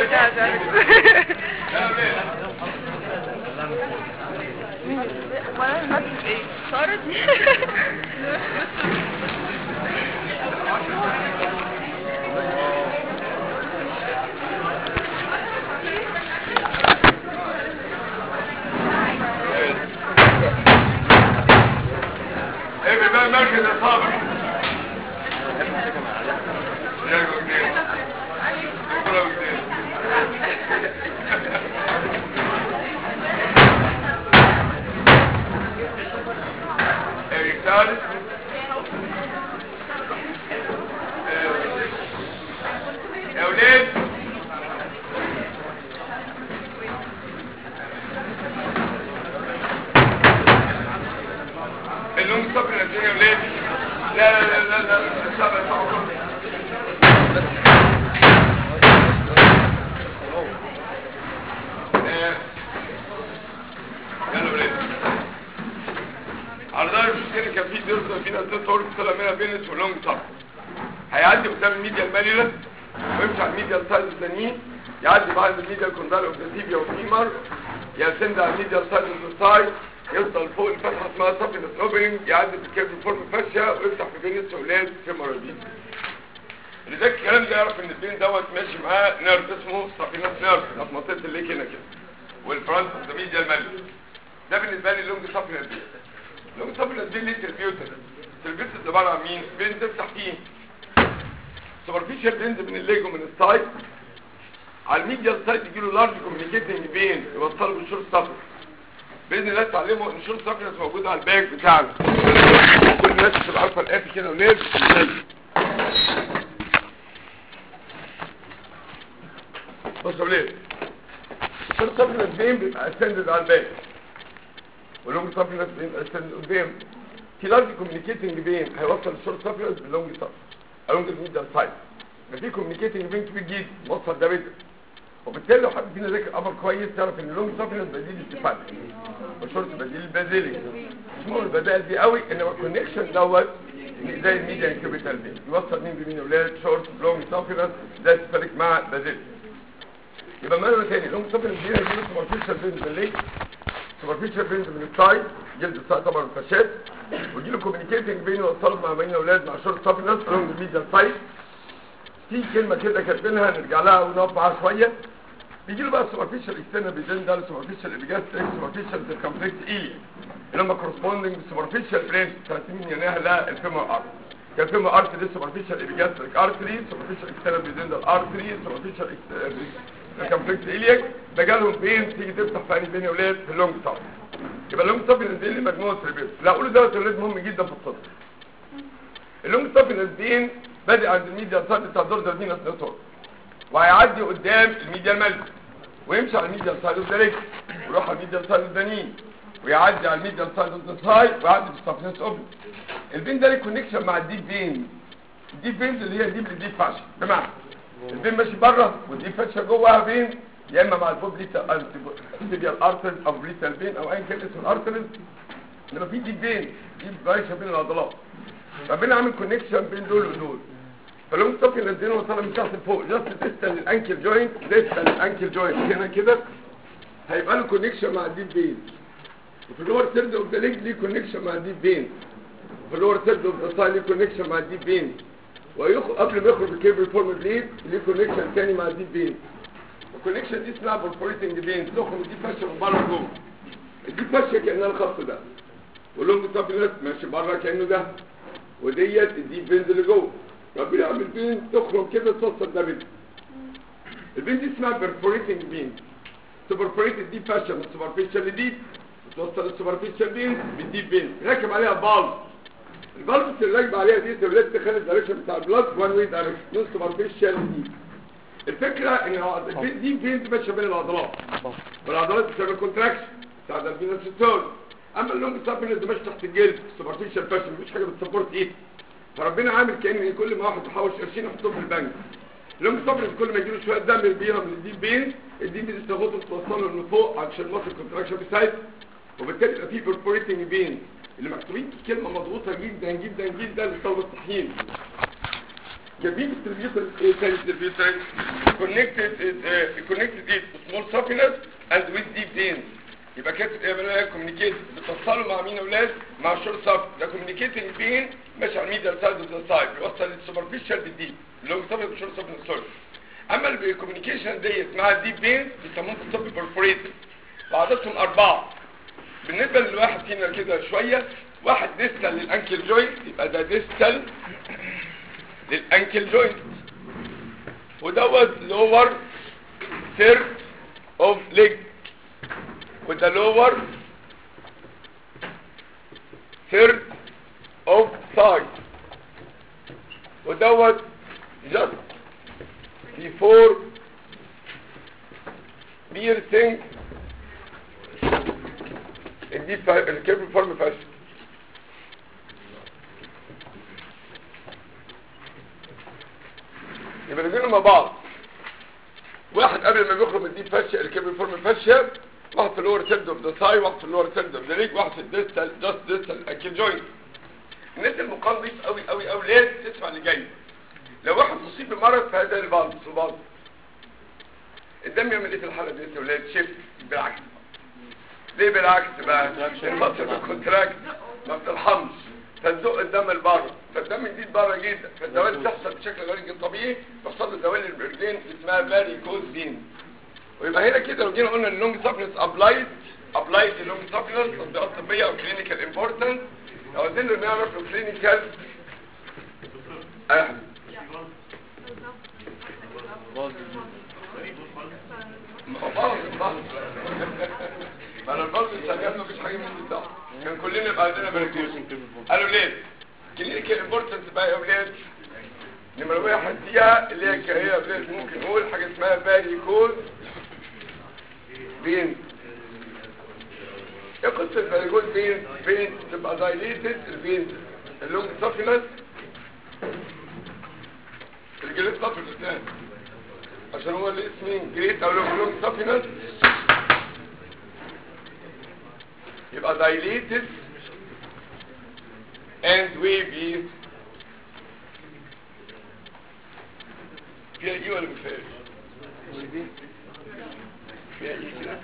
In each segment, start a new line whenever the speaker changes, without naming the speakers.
بتاع ده وانا المكتب ايه صارت
ايه بقى مركز الصابر يلا قدام يلا قدام ايه ثالث يا ولاد اللون صبر الدنيا يا ولاد لا لا لا لا لا الصبر صبر آه. يلا ولاد على ظهر المشكلة كان في درس في ناس تطور طلع منها بينس ولونج صبر هيعدي قدام الميديا الماليولس ويمشي على الميديا السايد الثانيين يعدي بعد الميديا الكوندال اوف ذا تيبيا والفيمر يسند على الميديا السايد اوف ذا سايد يوصل فوق الفتحه اسمها صفي اوبننج يعدي في الكيرف فورم فاشيا ويفتح في بين السولاد فيمر دي اللي ده الكلام ده يعرف ان البين دوت ماشي معاه نيرف اسمه صفينات نيرف في منطقه الليك هنا كده والفرونت اوف ذا ميديا الماليولس ده بالنسبه لي لونج صفينات دي لونج صفينات دي ليه تربيوتر التربيوتر ده عباره عن مين بين تفتح فيه سوبرفيشال بينز من الليج ومن السايد على الميديال سايد يجي له لارج كوميونيكيتنج بين يوصله بالشورت سفر باذن الله تعلموا ان الشورت سفر موجود على الباك بتاعنا كل الناس تبقى عارفه القافي كده وليه بص يا وليه الشورت سفر بين بيبقى اسندد على الباك واللونج سفر بيبقى اسندد قدام في لارج كوميونيكيتنج بين هيوصل الشورت سفر باللونج سفر along the middle side ففي communicating بين كبير جدا موصل ده بيتر وبالتالي لو حد فينا ذاكر امر كويس تعرف ان اللونج سافنس بديل استفاده والشورت بديل البازيلي مش مهم البدائل دي قوي انما الكونكشن دوت إن زي الميديا انكيوبيتال بين يوصل مين بمين ولاد شورت لونج سافنس ده يتفرق مع بازيلي يبقى مره تاني لونج سافنس دي هيجي سوبرفيشال بينز من الليك سوبرفيشال بينز من السايد جلد السايد طبعا الفاشات ويجي له كوميونيكيتنج بينه ويوصله مع بين اولاد مع شورت سافنس لونج ميديا سايد في كلمة كده كاتبينها نرجع لها ونقف معاها شوية بيجي له بقى السوبرفيشال اكسترنال بيزن ده السوبرفيشال ابيجاستريك سوبرفيشال سيركمفلكس ايليا اللي هم كورسبوندنج سوبرفيشال برينش 30 يناها لا الفيمور ارت كان فيمور ارت دي سوبرفيشال ابيجاستريك ارتري سوبرفيشال اكسترنال بيزن ده الارتري سوبرفيشال سيركمفلكس ايليا ده جالهم بين تيجي تفتح في انهي بين يا ولاد في اللونج توب يبقى اللونج توب دي اللي مجموعه تربيت لا اقول دوت يا ولاد مهم جدا في الطب اللونج توب دين بادئ عند الميديا سايد بتاع دور فينس نتورك وهيعدي قدام الميديا المالي ويمشي على الميديا سايد اوف ذا ليج ويروح على الميديا سايد اوف ذا ني ويعدي على الميديا سايد اوف ذا سايد ويعدي في السفنس اوف البين ده ليه كونكشن مع الديب فين الديب فين اللي هي ديب لديب فاشن بمعنى البين ماشي بره والديب فاشن جواها فين يا اما مع البوبليتا التبيال ارترز او بريتال فين او ايا كان اسم الارترز لما في ديب فين ديب ماشيه بين العضلات ربنا عامل كونكشن بين دول ودول فلو مستوكي نزلنا وصلنا من تحت لفوق جاست تستل الانكل جوينت تستل الانكل جوينت هنا كده هيبقى له كونكشن مع الديب بين وفي اللور سيرد اوف ذا ليج ليه كونكشن مع الديب بين وفي اللور سيرد اوف ذا سايد ليه كونكشن مع الديب بين ويخرج قبل ما يخرج الكيبل فورم بليد ليه كونكشن تاني مع الديب بين الكونكشن دي اسمها بوربوريتنج بين تخرج دي فاشيه من بره لجوه الدي فاشيه كانها الخط ده واللونج سافينس ماشي بره كانه ده وديت الديب بينز اللي جوه ربنا يعمل بين تخرج كده توصل ده بين البين دي اسمها perforating بين سوبرفوريتد دي فاشة من السوبرفيشال دي توصل السوبرفيشال بين بالديب بين راكب عليها بالز البالز اللي راكب عليها دي تولد تخلي الدايركشن بتاع البلاد وان واي دايركشن نون سوبرفيشال دي الفكرة ان البين دي بين ماشيه بين العضلات والعضلات بتعمل كونتراكشن بتاع البين سيستول اما اللونج سابينس ده ماشي تحت الجلد سوبرفيشال فاشن مفيش حاجه بتسبورت ايه فربنا عامل كان كل ما واحد يحوش قرشين يحطهم في البنك لما صبر كل ما يجيله شويه دم يربيها من الديب بين الديب دي تاخده توصله من فوق عشان المصل كونتراكشن بتاعت وبالتالي يبقى في بيرفوريتنج بين اللي مكتوبين كلمه مضغوطه جدا جدا جدا للطلبه الصحيين جميع التربيوتر ايه تاني التربيوتر connected it, uh, connected it to small saphenous and with deep veins يبقى كاتب ايه بقى كوميونيكيت بتوصله مع مين يا اولاد مع الشورت ساب ده كوميونيكيتنج بين ماشي على الميديال سايد اوف ذا سايد بيوصل للسوبرفيشال بالديب اللونج ساب والشورت ساب سوري اما الكوميونيكيشن ديت مع الديب فينز بيسموهم في الطب برفوريتد وعددهم اربعه بالنسبه للواحد فينا كده شويه واحد ديستال للانكل جوينت يبقى ده ديستال للانكل جوينت ودوت لور ثيرد اوف ليج وده لور ثيرد اوف ثاي ودوت جاست before piercing الديب فا- الكيرف فورم فاشل يبقى الاثنين مع بعض واحد قبل ما بيخرج من الديب فاشيا الكيرف فورم فاشيا واحد في اللور سيرد اوف ذا ثاي واحد في اللور سيرد اوف ذا ليج واحد في الديستال جاست ديستال اكيل جوينت الناس المقام ضيف قوي قوي قوي ليه تسمع اللي جاي لو واحد مصيب بمرض فهذا الفالس الفالس الدم يعمل ايه في الحاله دي يا ولاد شيفت بالعكس ليه بالعكس بقى المصر بالكونتراكت ما بترحمش فتزق الدم لبره فالدم يزيد بره جدا فالدوالي بتحصل بشكل غير طبيعي تحصل له دوالي الرجلين اسمها فاريكوز فين ويبقى هنا كده لو جينا قلنا اللونج سابلنس ابلايد ابلايد اللونج سابلنس تطبيقات طبيه او كلينيكال امبورتنت لو عايزين نعرف لو كلينيكال اه ما هو باظ باظ ما انا الباظ شغال مفيش حاجه من دي صح كان كلنا يبقى عندنا بريكوز قالوا ليه كلينيكال امبورتنس بقى يا اولاد نمرة واحد فيها اللي هي هي يا اولاد ممكن نقول حاجه اسمها فاريكوز بين ايه قصه الفاريكوز بين بين تبقى دايليتد البين اللونج سافينس الجليد سافينس عشان هو اللي اسمه جريت او لونج سافينس يبقى dilated and wavy فيها ايه ولا مفيهاش؟ فيها ايه كده؟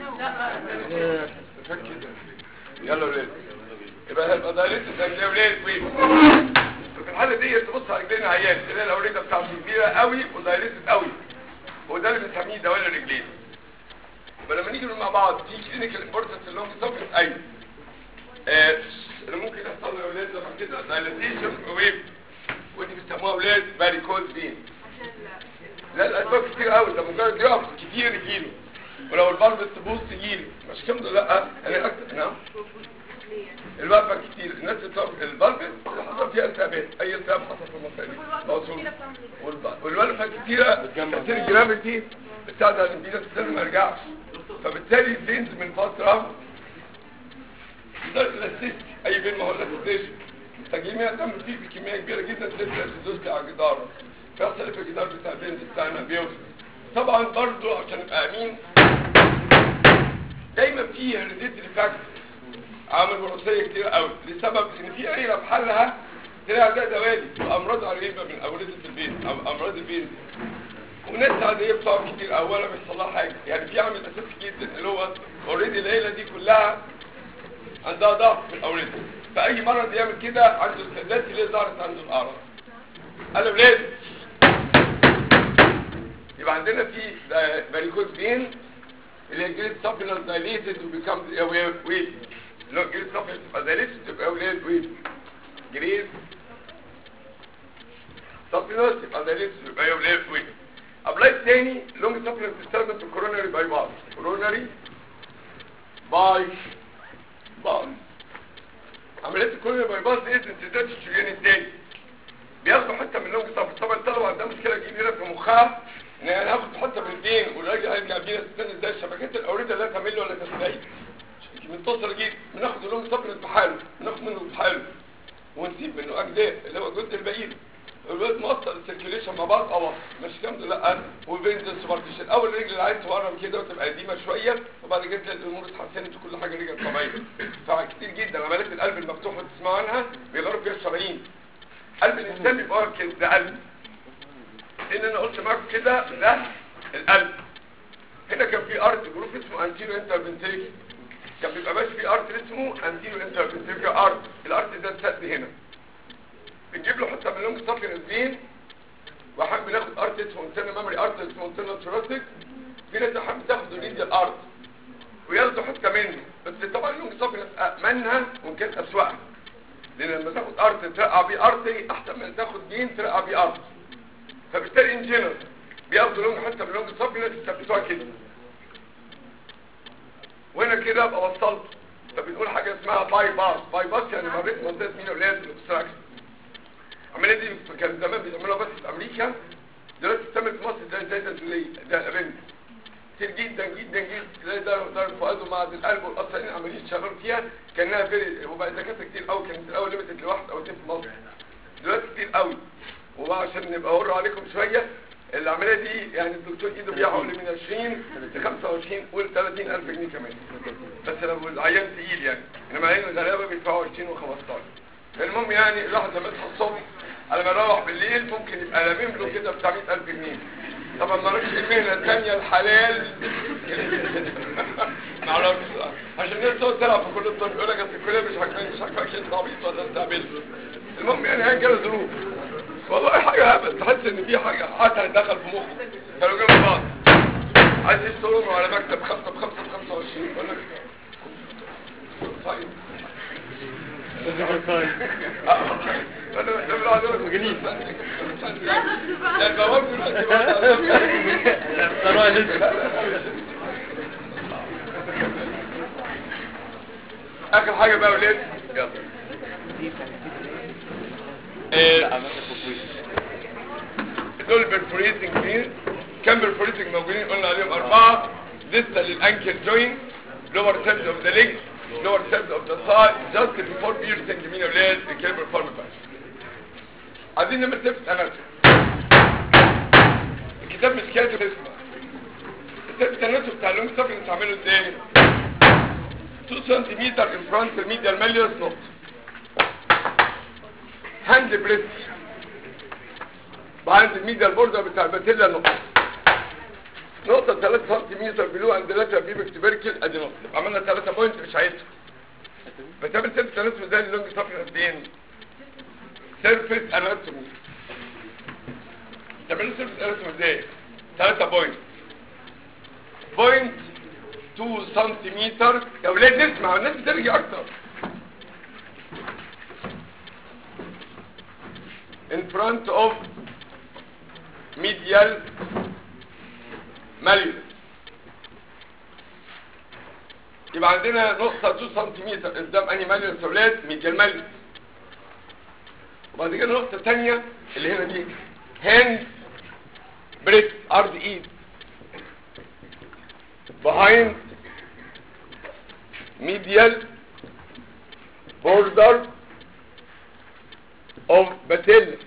فك كده يلا ولاد يبقى هيبقى dilated and ولاد wavy في الحالة دي تبص على رجلين عيان تلاقي الأوريدة بتاعته كبيرة قوي ودايليتد قوي وده اللي بنسميه دوالي الرجلين يبقى لما نيجي نقول مع بعض في كلينيكال امبورتنس اللونج سافيس ايوه آه، اللي ممكن يحصل له يا اولاد لما كده دايليتيشن ويف ودي بيسموها اولاد فاريكوز فين لا الاسباب كتير قوي ده مجرد يقف كتير يجيله ولو البلب تبوظ تجيله مش كده لا انا اكتر نعم الوقفه كتير الناس بتقف البلب اللي حصل فيها التهابات اي التهاب حصل في المنطقه دي موصول والب- والوقفه كتيره كتير الجرافيتي بتساعد على الامبيدنس السن ما يرجعش فبالتالي الفينز من فتره ده الاسيست اي فين ما هو الاسيستيشن تجميع دم فيه بكميه كبيره جدا تبدا تدوس على الجدار فيحصل في الجدار بتاع الفينز بتاعنا بيوصل طبعا برضو عشان ابقى امين دايما في هيريديتري فاكتور عامل وراثيه كتير قوي لسبب ان في عيله بحالها تلاقي عندها دوالي وامراض غريبه من اورده البين او امراض البين وناس عاديه بتقع كتير اولا بيحصل لها حاجه يعني في عامل اساسي جدا اللي هو اوريدي العيله دي كلها عندها ضعف في الاورده فاي مرض يعمل كده عنده استعداد اللي ظهرت عنده الاعراض قالوا ولاد يبقى عندنا في فاريكوز فين اللي هي جريد سابينال دايليتد وبيكام ويف لو جريد سابينال تبقى دايليتد تبقى اولاد ويف جريد سابينال تبقى دايليتد تبقى اولاد ويف ابلاي تاني لونج سابينال بتستخدم في الكوروناري باي باس كوروناري باي باس عمليه الكوروناري باي باس دي انسداد الشريان التاني بياخدوا حته من اللونج سابينال طبعا الطلبه عندها مشكله كبيره في مخها ان انا هاخد حته من البين والراجل هيرجع بينا تستنى ازاي شبكات الاورده لا تمل ولا تستعيد متصل جدا بناخد اللونج سابينال بحاله بناخد منه بحاله ونسيب منه اجزاء اللي هو الجزء البعيد الولاد موصل السيركيليشن مع بعض اه مش كام لا وبين السوبرفيشن اول رجل اللي عايز تورم كده وتبقى قديمه شويه وبعد كده تلاقي الامور اتحسنت وكل حاجه رجعت طبيعيه فكتير جدا عمليات القلب المفتوحه تسمعوا عنها بيغيروا فيها الشرايين قلب الانسان بيبقى واقف كده ده قلب ان انا قلت معاكم كده ده القلب هنا كان في ارت جروب اسمه انتيرو انترفنتريك كان بيبقى ماشي في ارت اسمه انتيرو انترفنتريك ارت الارت ده اتسد هنا بنجيب له حته من لونج صافي نازلين وحابب ناخد ارت اسمه انترنال ميموري ارت اسمه انترنال ثوراسيك في ناس حابب تاخد الميديال ارت وياخدوا حته منه بس طبعا اللونج صافي منها ممكن اسوأها لان لما تاخد ارت ترقع بيه ارتي احسن من تاخد جين ترقع بيه ارت فبالتالي ان جنرال بياخدوا لونج حته من لونج صافي ناس يثبتوها كده وهنا كده ابقى وصلت فبنقول حاجه اسمها باي باس باي باس يعني مريت منطقه مين ولاد الاكستراكشن العمليه دي كان زمان بيعملوها بس في امريكا دلوقتي بتعمل في مصر زي زي ده زي ده بنت كتير جدا جدا جدا تلاقي ده ده الفؤاد ومعهد القلب والاصلين عمالين شغالين فيها كانها فيري وبقى دكاتره كتير قوي كانت الاول ليميتد لواحد او اثنين في مصر دلوقتي كتير قوي وبقى عشان نبقى اقول عليكم شويه العمليه دي يعني الدكتور ايده بياخد من 20 ل 25 قول 30000 جنيه كمان بس لو العيان تقيل يعني انما العيان الغلابه بيدفعوا 20 و15 المهم يعني الواحد لما يصحى الصبح على ما يروح بالليل ممكن يبقى لامم له كده بتاع 100000 جنيه طبعا ما اعرفش المهنه الثانيه الحلال ما اعرفش عشان الناس تقعد تلعب في كل الطب يقول لك اصل الكليه مش عاجباني مش عاجبك انت عبيط ولا انت عبيط المهم يعني هي كده ظروف والله حاجه هبل تحس ان في حاجه قطع دخل في مخك كانوا جنب بعض عايز يشتغلوا على مكتب خمسه بخمسه ب 25 ولا طيب انا انا بقول جنيه لا البواب اخر حاجه بقى ولاد يلا دول برفوريتنج فين كم برفوريتنج موجودين قلنا عليهم اربعه لسه للانكل جوين لور سيرفز اوف ذا ليج لور سيرفز اوف ذا سايد جاست بيفور بيرسنج مين يا ولاد الكيربر فورم باس عايزين نعمل تيبس اناتومي الكتاب مش كاتب اسمه التيبس اناتومي بتاع اللونج ستاف انت عامله ازاي 2 سنتيمتر ان فرونت الميديال ماليوس نقطه هاند بريس بعد الميديال بوردر بتاع الباتيلا نقطه نقطه 3 سنتيمتر بلو عند لاتر بيبك تبركل ادي نقطه يبقى عملنا 3 بوينت مش عايزها بتعمل سيرفس اناتومي زي اللونج ستاف قدين سيرفس اناتومي تعملوا سيرفس اناتومي ازاي 3 بوينت بوينت 2 سنتيمتر يا ولاد نسمع الناس بترجع اكتر in front of medial malleus يبقى عندنا نقطة 2 سنتيمتر قدام اني ماليوس يا ولاد ميديال ماليوس وبعد كده نقطة تانية اللي هنا دي هاند بريست ارض ايد behind medial border of bacillus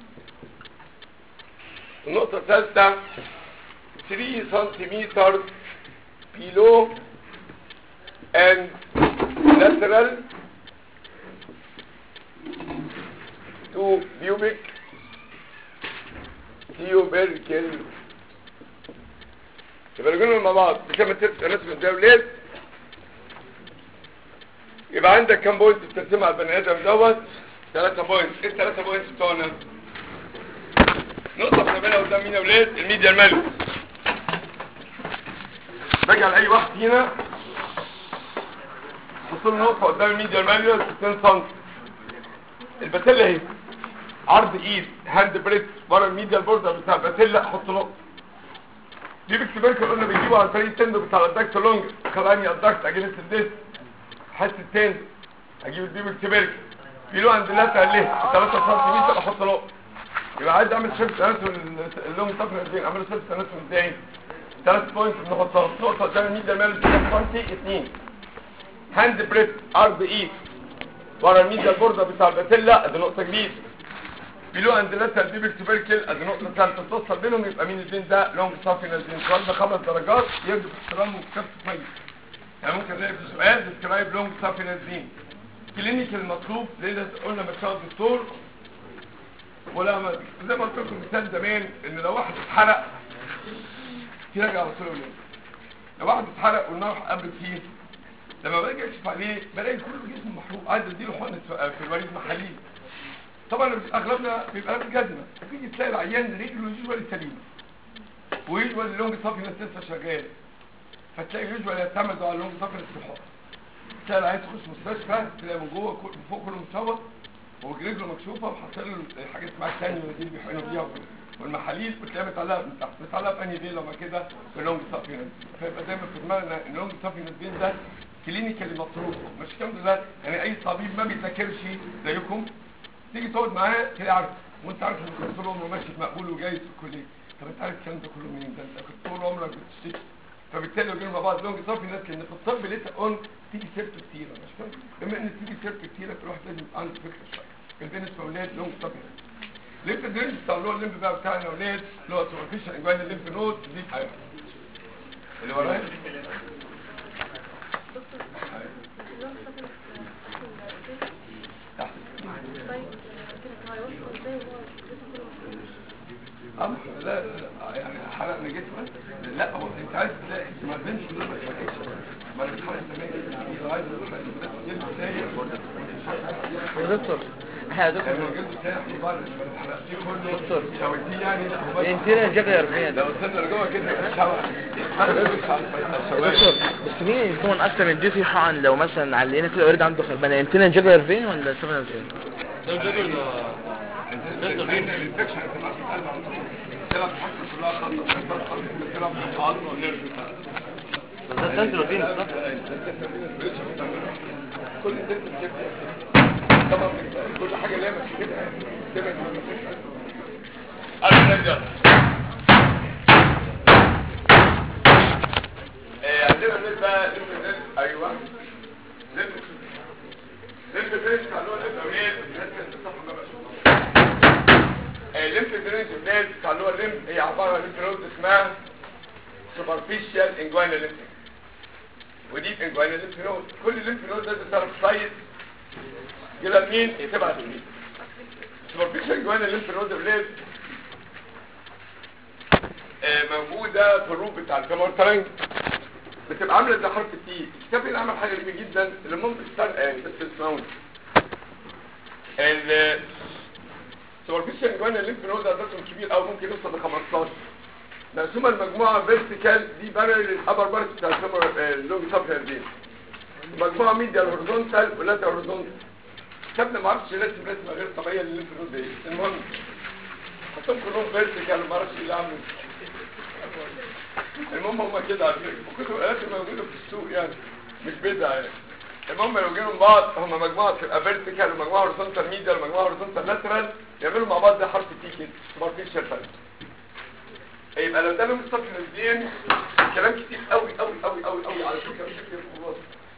النقطة الثالثة 3 سنتيمتر below and lateral to pubic tubercle يبقى نقولهم مع بعض بكام ترسم رسم الدولات يبقى عندك كام بوينت بترسمها على البني ادم دوت 3 بوينت ايه الثلاثه بوينت بتوعنا نقطه بنعملها قدام مين يا ولاد الميديا المالوس باجي على اي واحد هنا احط له نقطه قدام الميديا المالوس 2 سم الباتيلا اهي عرض ايد هاند بريس ورا الميديا البوردر بتاع الباتيلا احط نقطه دي بكتبركة قلنا بنجيبه على طريق التندو بتاع الدكت لونج خلاني الدكت اجيب الديس حس التند اجيب الدي بكتبركة في له عند اللاتة ليه 3 سم احط نقطة يبقى عايز اعمل شيفت تناسل اللونج طفل ازاي اعمل شيفت تناسل ازاي 3 بوينت بنحطها نقطة قدام الميديا مال 3 سم 2 هاند بريس عرض ايد ورا الميديا البوردة بتاع الباتيلا ادي نقطة جديدة بيلو عند لاتر ديبك تبركل ادي نقطة ثالثة توصل بينهم يبقى مين الاثنين ده لونج صافي نازلين سؤال ده خمس درجات يجب احترامه بكتاب كويس يعني ممكن نلاقي في سؤال ديسكرايب لونج صافي نازلين كلينيك المطلوب ليه قلنا مشاهد الدكتور ولا زي ما قلت لكم مثال زمان ان لو واحد اتحرق في راجع على طول يا ولاد. لو واحد اتحرق والنار قبلت فيه لما باجي اكشف عليه بلاقي كل جسمه محروق عايز اديله حقنه في في الوريد محاليل طبعا اغلبنا بيبقى لابس جزمه وتيجي تلاقي العيان رجله يوجوالي سليمه ويوجوالي اللونج صافي ناس لسه شغال فتلاقي يوجوالي يعتمدوا على اللونج صافي الصحاب تلاقي العيان تخش مستشفى تلاقي من جوه كل- من فوق كله مصور ورجله مكشوفه وحاطين له حاجه اسمها الثانيه دي اللي بيحقنوا بيها والمحاليل وتلاقيها متعلقه من تحت متعلقه في انهي فيلا ما كده باللونج صافي ناس فيبقى دايما في دماغنا ان اللونج صافي ناس ده كلينيكالي مطروح مش الكلام ده يعني اي طبيب ما بيذاكرش زيكم تيجي تقعد معاه تلاقي عارف وانت عارف ان كنت طول عمره ماشي في مقبول وجايز في الكليه طب انت عارف الكلام ده كله منين ده انت كنت طول عمرك بتشتكي فبالتالي لو جينا مع بعض لونج صافي ناس لان في الطب لسه اون تيجي سيرته كتير مش فاهم بما ان تيجي سيرته كتير الواحد لازم يبقى عنده فكره شويه كان بالنسبه لاولاد لونج صافي ليمف درينج بتاع اللي هو الليمف بقى بتاعنا يا اولاد اللي هو سوبرفيشال انجوين الليمف نود دي حاجه اللي ورايا تحت أم لا لا يعني حرقنا جسمك لا هو انت عايز تلاقي ما بينش ما ما انا بتحرق تمام عايز جلد سايح
يا دكتور احنا يا دكتور
لما جلد سايح وبعد ما حرقتيه كله
دكتور.
شويتيه يعني لا هو بس-
الانتيريا جاكا يرفين
لو وصلنا لجوه كده يبقى الشوع
يا دكتور بس مين يكون اكتر من دي في حقن لو مثلا علينا كده اوريدي عنده خربانه الانتيريا جاكا يرفين ولا سبعة يرفين
الانفكشن هتبقى في القلب على طول السبب الحصه كلها خطه السبب في العظم والنيرف بتاعها
ده سنتروفين
كل ست كده طبعا كل حاجه ليها كده سيبك من المشاكل عندنا بالنسبه للمدرس ايوه للمدرس للمدرس قالوا لنا اولاد الناس كانت بتصحى بقى الليمف درينج بلاد بتاع اللي هو الليمف هي عباره عن ليمف نود اسمها سوبرفيشال انجوينال ليمف وديب انجوينال ليمف نود كل ليمف نود ده بيتصرف سايد كده لمين يتبع لمين سوبرفيشال انجوينال ليمف نود بلاد آه، موجوده في الروب بتاع الكاميرا ترنج بتبقى عامله زي حرف التي الكتاب هنا عمل حاجه جميله جدا اللي ممكن تستنى يعني بس تسمعوني ال سوبرفيشال انجوانا الليمف نود عددهم كبير قوي ممكن يوصل ل 15 مقسومه المجموعه فيرتيكال دي بارل للابر بارت بتاع الكاميرا اللونج سابريال دي مجموعه ميديال هوريزونتال ولا هوريزونتال كتابنا ما عرفش رسم رسمه غير طبيعيه للليمف نود دي المهم حطهم كلهم فيرتيكال ما اعرفش اللي عامل المهم هم كده على فكره وكتب الالات موجوده في السوق يعني مش بدعه يعني المهم لو جينا بعض هم مجموعه تبقى فيرتيكال ومجموعه هوريزونتال ميديال ومجموعه هوريزونتال لاترال يعملوا مع بعض زي حرف تي كده سوبرفيشال فايل يبقى لو ده لهم السطح نازلين كلام كتير قوي قوي قوي قوي قوي على فكره مش كتير خلاص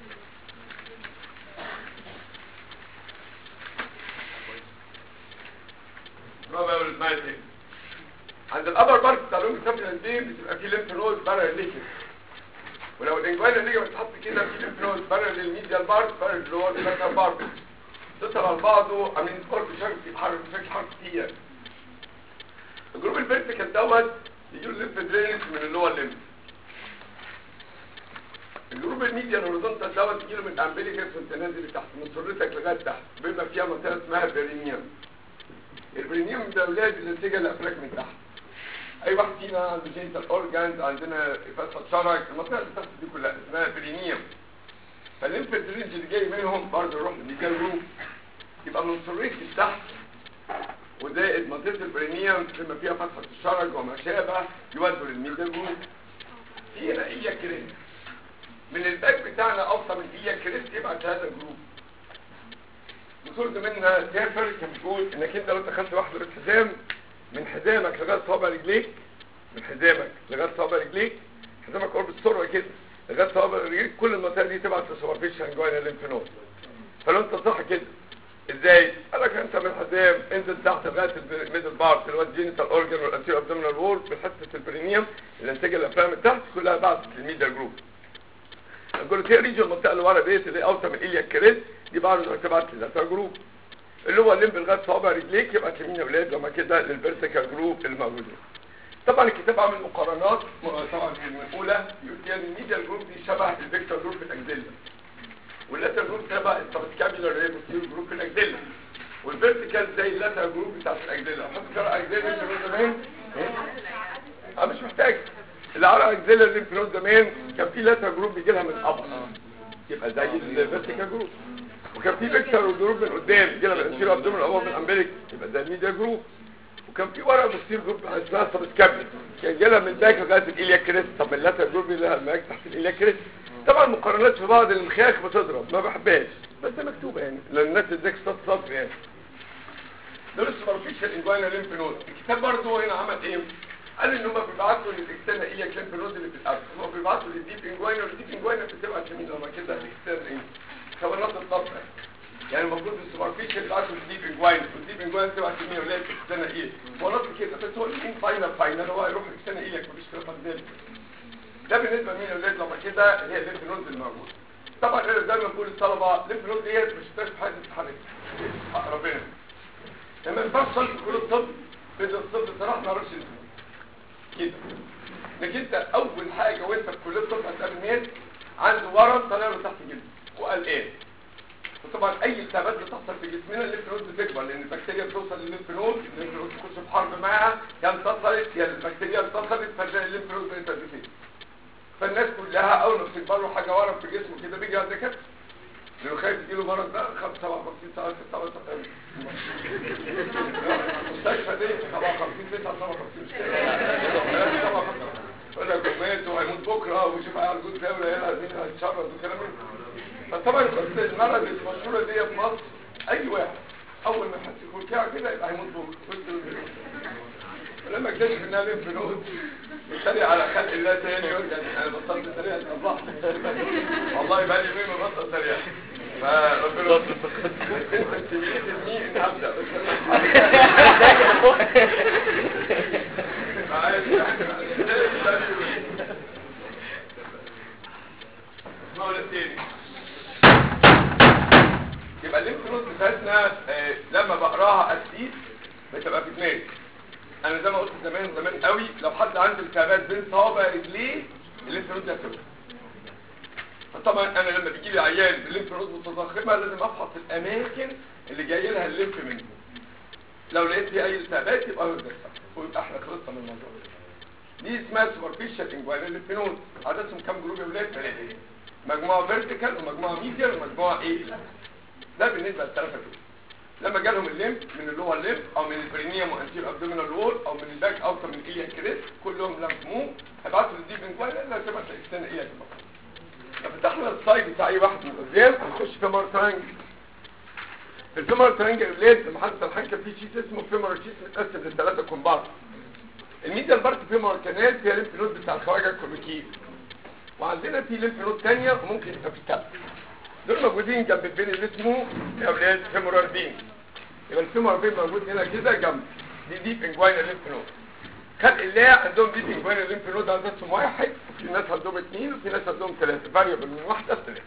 برافو يا ولد معايا تاني عند الابر بارت بتاع لونج سابلنس دي بتبقى فيه ليمف نود بارل ليكس ولو الانجوان اللي بتتحط كده في ليمف نود بارل للميديال بارت بارل اللي هو اللاترال بارت تتصل على بعضه عاملين سكور بشكل حرف بشكل حرف كتير الجروب الفيرتيكال دوت يجيله ليمف درينج من اللي هو الليمف الجروب الميديال هوريزونتال دوت يجيله من الامبليكس وانت نازل لتحت من سرتك لغايه تحت بيبقى فيها منطقه اسمها برينيوم البرينيوم ده اولاد النتيجه الافلاك من تحت اي واحد فينا عنده جينيتال اورجانز عندنا فتحه شرج المنطقه اللي تحت دي كلها اسمها برينيوم فالليمف درينج اللي جاي منهم برضه يروح للميديال روم يبقى من سريك تحت وزائد منطقه البرينيوم بما فيها فتحه الشرج وما شابه يودوا للميديال روم في هنا ايه كريست من الباك بتاعنا اوصل من ايه كريست يبعت هذا الجروب دكتور زميلنا تافر كان بيقول انك انت لو دخلت واحد بالحزام من حزامك لغايه صوابع رجليك من حزامك لغايه صوابع رجليك حزامك قرب السرعه كده لغايه صوابع رجليك كل المنطقه دي تبعت لسوبرفيشن جوين الليمف نود فلو انت صح كده ازاي؟ قال لك انت من الحزام انزل تحت لغايه الميدل بارت اللي هو الجينيتال اورجن والانتيرو ابدومينال وول بحته البرينيوم الانتاج الافلام من تحت كلها بعتت للميديا جروب الجلوتيا ريجن المنطقه اللي ورا ديت اللي اوسع من ايليا كريت دي بعد تبعت للاتر جروب اللي هو الليمب لغايه صوابع رجليك يبقى تمين يا اولاد لما كده للفيرتيكال جروب الموجودين طبعا الكتاب عامل مقارنات م- طبعا من الاولى يقول يعني الميديال جروب دي شبه الفيكتور جروب في الاجزله واللاتر جروب شبه السبسكابيولار ريبوتير جروب في الاجزله والفيرتيكال زي اللاتر جروب بتاعت الاجزله حط كده اجزله انت زمان اه مش محتاج اللي على اجزله الليمفنود زمان كان في لاتر جروب بيجي لها من الابر يبقى زي الفيرتيكال جروب وكان في فيكتور جروب من قدام بيجي لها من الانتيريور ابدومين او من الامبليك يبقى ده الميديا جروب وكان في ورقه بتصير جروب اسمها سبسكابل كان جالها من باك لغايه الاليا كريست طب اللاتر جروب اللي لها الماك تحت الاليا كريست طبعا مقارنات في بعض المخاخ بتضرب ما بحبهاش بس مكتوبه يعني لان الناس اداك سطر سطر يعني دول السوبرفيشال انجوانا ليمف نود الكتاب برضه هنا عمل ايه قال ان هم بيبعتوا للاكسترنال ايليا ليمف نود اللي في القلب هم بيبعتوا للديب انجوانا والديب انجوانا بتبقى يمين لما كده الاكسترنال ايه كونات الطفره يعني المفروض السوبرفيشال بيبعتوا للديب انجوانا والديب انجوانا تبقى يمين ولا الاكسترنال ايه ونص كده بس هو مين فاينل فاينل هو هيروح الاكسترنال ايليا مفيش خلاف عن ذلك ده بالنسبه لمين الاولاد لما كده اللي هي الليمف نود الموجوده طبعا انا دايما بقول للطلبه الليمف نود ديت مش هتعرف حاجه تتحرك ربنا لما يفصل في كل الطب بدأ الطب صراحة ما عرفش الفلوس كده انك انت اول حاجة وانت في كلية الطب هتقابل مين عنده ورم طالع له تحت جلده وقال ايه وطبعا اي التهابات بتحصل في جسمنا الليمف نود بتكبر لان البكتيريا بتوصل للليمف نود الليمف نود تخش في حرب معاها يا انتصرت يا البكتيريا انتصرت فتلاقي الليمف نود بقت قد كده فالناس كلها اول ما بتكبر له حاجه ورم في جسمه كده بيجي عند كده لو خايف يجيله مرض ده 57 ساعه 57 المستشفى دي 57 59 مش كده يقول لك مات وهيموت بكره وشوف هيعالجوه ازاي ولا مين هيتشرد وكلام من ده. فطبعا بس المرض المشهوره دي في مصر اي واحد اول ما يحس بكلكعه كده يبقى هيموت بكره ولما اكتشف انها ليمف نود يتريق على خلق الله تاني يقول يعني انا بطلت سريع اصبحت والله بقى لي يومين ما بطل سريع فربنا انت تريد اني ان ابدا بس أنا- عايز يعني- اسمعوا للتاني. يبقى الليمف نود بتاعتنا آه، لما بقراها اسيس بتبقى في دماغي انا زي ما قلت زمان زمان قوي لو حد عنده التهابات بين صوابع رجليه الليمف نود دي هتوجع فطبعا انا لما بيجي لي عيان بالليمف نود متضخمه لازم افحص الاماكن اللي جاي لها الليمف منه لو لقيت فيه اي التهابات يبقى هو ده السبب. ويبقى احنا خلصنا من الموضوع ده. دي اسمها سوبرفيشال انجوانال ليمف نود عددهم كام جروب يا ولاد ثلاثه مجموعه فيرتيكال ومجموعه ميديال ومجموعه ايه ده بالنسبه للثلاثه دول لما جالهم الليمف من اللور ليمف او من البرينيوم وانتير ابدومينال وول او من الباك اوتر من اليا كريس كلهم لمف مو هيبعتوا للديب انجوانال لا تبقى الاكسترنال اليا كريس لو فتحنا السايد بتاع اي واحد من قدام هنخش في مار ترانجل في الفيمر ترانجل بليد لما حد الحين كان في شيت اسمه فيمر شيت متقسم لثلاثه كومبارت الميديال بارت فيمر كانال فيها ليمف نود بتاع الخواجه الكوميكيه وعندنا في ليمف نود ثانيه وممكن يبقى في كاب دول موجودين جنب البين اللي اسمه يا اولاد فيمورال بين يبقى الفيمورال بين موجود هنا كده جنب دي ديب انجوينا ليمف نود خلق الله عندهم ديب انجوينا ليمف نود عندهم واحد وفي ناس عندهم اثنين وفي ناس عندهم ثلاثه فاريبل من واحده لثلاثه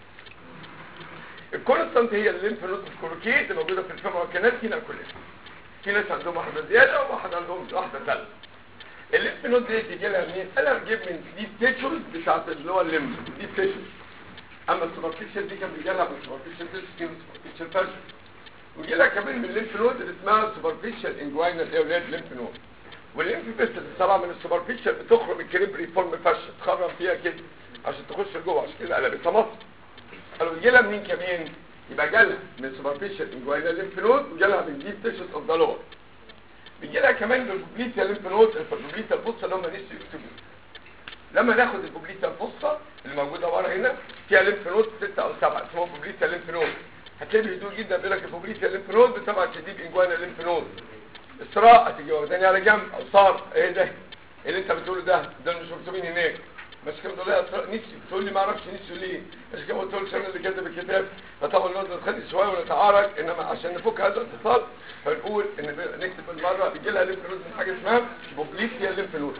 الكونستانت هي الليمف نود الكولوكيت اللي موجوده في الفيمورال كانال فينا كلنا في ناس عندهم واحده زياده وواحد عندهم واحده ثالثه الليمف نود دي تيجي لها منين؟ انا بجيب من دي تيشوز بتاعت اللي هو الليمف دي تيشوز اما السوبرفيشال دي كان بيجي لها من السوبرفيشال تيشوز سوبرفيشال فاشل ويجي لها كمان من الليمف نود اللي اسمها سوبرفيشال انجوينال اولاد ليمف نود والليمف بس طالعه من السوبرفيشال بتخرج الكريبري فورم فاشل تخرم فيها كده عشان تخش لجوه عشان كده قلبتها مصر قالوا يجي لها منين كمان يبقى جالها من سوبرفيشال انجوينال ليمف نود وجالها من ديب تيشوز اوف ذا لور بيجي لها كمان من البوبليتا ليمف نود البوبليتا الفصة اللي هم نسوا يكتبوا لما ناخد البوبليتا الفصة اللي موجوده ورا هنا فيها ليمف نود ستة او سبعة اسمها بوبليتا ليمف نود هتلاقي بهدوء جدا بيقول لك البوبليتا ليمف نود بتبع شديد انجوانا ليمف نود اسراء هتيجي واخداني على جنب او صار ايه ده اللي انت بتقوله ده ده مش مكتوبين هناك بس كده بتقول لي يا اسراء نسي تقول لي ما اعرفش نسي ليه مش كده ما قلتلكش انا اللي كاتب الكتاب فطبعا نقعد نتخانق شويه ونتعارك انما عشان نفك هذا الاتصال فنقول ان ب- نكتب بالمره بيجي لها ليمف نود من حاجه اسمها بوبليتيا ليمف نود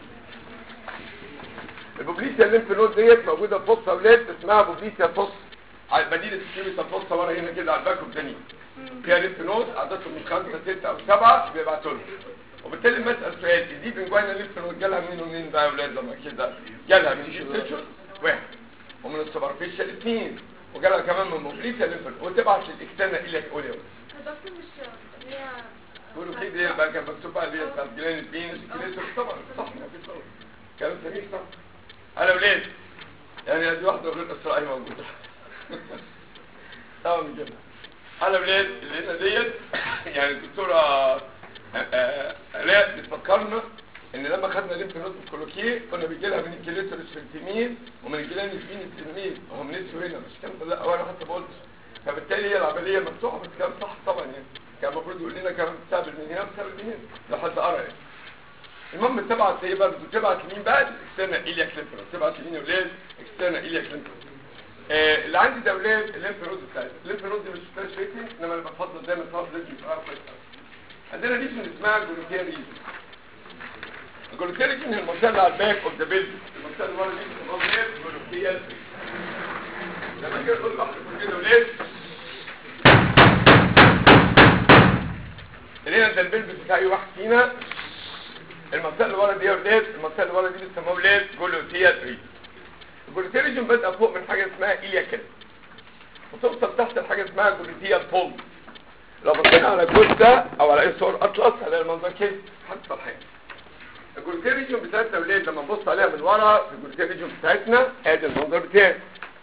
البوبليتيا الليمف نود ديت موجوده في فص اولاد اسمها بوبليتيا فص على مدينه السيميتا فص ورا هنا كده على الباك اوف فيها ليمف نود عددهم من خمسه سته او سبعه بيبعتوا لهم وبالتالي لما اسال سؤال الديب انجوانا ليمف نود جالها منين ومنين بقى يا اولاد لما كده جالها من الجيستيشن واحد ومن السوبرفيشال اثنين وجالها كمان من موبليتا ليمف نود وتبعت للاكسترنال اليك اوليو
الدكتور مش اللي هي
يقولوا في دي بقى كان مكتوب بقى اللي هي بتاعت جلان بينس كليتر طبعا صح ما فيش غلط كلام سليم صح انا ولاد يعني دي واحده غير اسرائيل موجوده طبعا كده انا ولاد اللي هنا ديت يعني الدكتوره آه، آه، لا بتفكرنا ان لما خدنا ليمف نود الكولوكيه كنا بيجي لها من الكليتر السنتيمين ومن الجلان الفين التنميل وهم نسوا هنا مش كان لا وانا حتى بقولش فبالتالي هي العمليه مفتوحه بس كلام صح طبعا يعني كان المفروض يقول لنا كمان بتستقبل من هنا بتستقبل من هنا لحد قرا يعني المهم تبعت ايه برضه تبعت لمين بقى اكسترنال ايليا كليمفرون تبعت لمين يا ولاد اكسترنال ايليا كليمفرون آه اللي عندي ده ولاد الليمف نود بتاعتي الليمف نود دي مش فلاش ريتنج انما انا بفضل دايما صاحب لازم يبقى عارف كويس أوي. عندنا ريجن اسمها جلوتيا ريجن الجلوتيا ريجن هي المنطقه اللي على الباك اوف ذا بيلد المنطقه اللي ورا دي اسمها جلوتيا لما اجي اقول لحضرتك كده ولاد هنا ده البلبس بتاع اي واحد فينا المنطقه اللي ورا دي يا ولاد المنطقه اللي ورا دي بيسموها ولاد جلوتيا ريجن الجلوتيا ريجن بادئه فوق من حاجه اسمها ايليا كده وتوصل تحت لحاجه اسمها جلوتيا فولد لو بصينا على الجزء ده او على اي صور اطلس هنلاقي المنظر كده حد فرحان الجلوتيا ريجن بتاعتنا يا ولاد لما نبص عليها من ورا في الجلوتيا ريجن بتاعتنا ادي المنظر بتاعي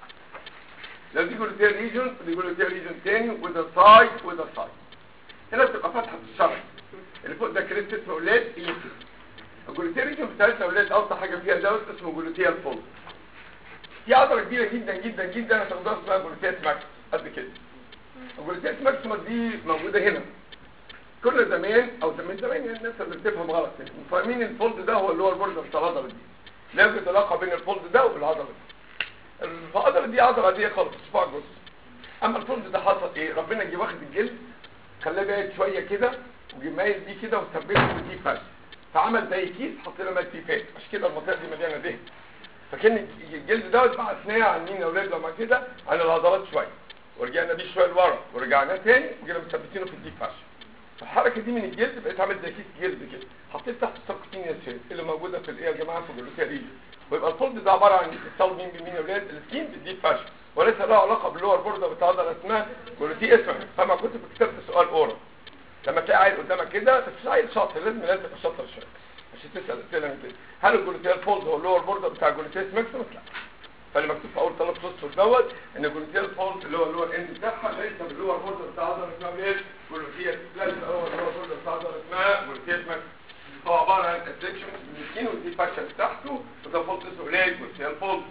لو دي جلوتيا ريجن ودي جلوتيا ريجن تاني وده سايد وده سايد هنا بتبقى فتحه في الشرج اللي فوق ده كريست اسمه اولاد اللي الجلوتيا ريجن بتاعتنا يا ولاد اوسط حاجه فيها دوت اسمه جلوتيا الفولد في عضله كبيره جدا جدا جدا هتاخدوها اسمها جلوتيا ماكس قد كده الجلوتيا ماكسيموس دي موجوده هنا كل زمان او زمان زمان يعني الناس اللي بتفهم غلط يعني فاهمين الفولد ده هو اللي هو البوردر بتاع العضله دي لا يوجد علاقه بين الفولد ده والعضله دي العضله دي عضله عاديه خالص صفاع جزء اما الفولد ده حصل ايه ربنا جه واخد الجلد خلاه بايت شويه كده وجه مايل دي كده وثبته في دي فرش فعمل زي كيس حطينا مال فيه فات عشان كده المنطقه دي مليانه دهن فكان الجلد دوت بعثناه عن مين يا اولاد لما كده عن العضلات شويه ورجعنا بيه شويه لورا ورجعنا تاني وجينا مثبتينه في الديب فرش الحركه دي من الجلد بقت عامل زي كيس جلد كده حطيت تحت السبكتينيا سيل اللي موجوده في الايه يا جماعه في الجلوتيا ريجن ويبقى الفولد ده عباره عن اتصال مين بمين يا اولاد السكين بالديب فرش وليس له علاقه باللور بوردر بتاع عضله اسمها جلوتيا اسمها فما كنت كتبت سؤال اورا لما تلاقي عيل قدامك كده بس مش عيل شاطر لازم لازم تبقى شاطر شويه عشان تسال اسئله من كده هل الجلوتيا فولد هو اللور بوردر بتاع الجلوتيا ماكسيموس لا فاللي مكتوب في اول ثلاث فصل دوت ان الجلوتيا فولد اللي هو اللور اند بتاعها ليس باللور بوردر بتاع عضله اسمها ايه جلوتيا ليس هو اللور بوردر بتاع عضله اسمها جلوتيا ماكسيموس هو عباره عن ادكشن من السكين ودي فاكشن تحته وده فولد اسمه ايه جلوتيا فولد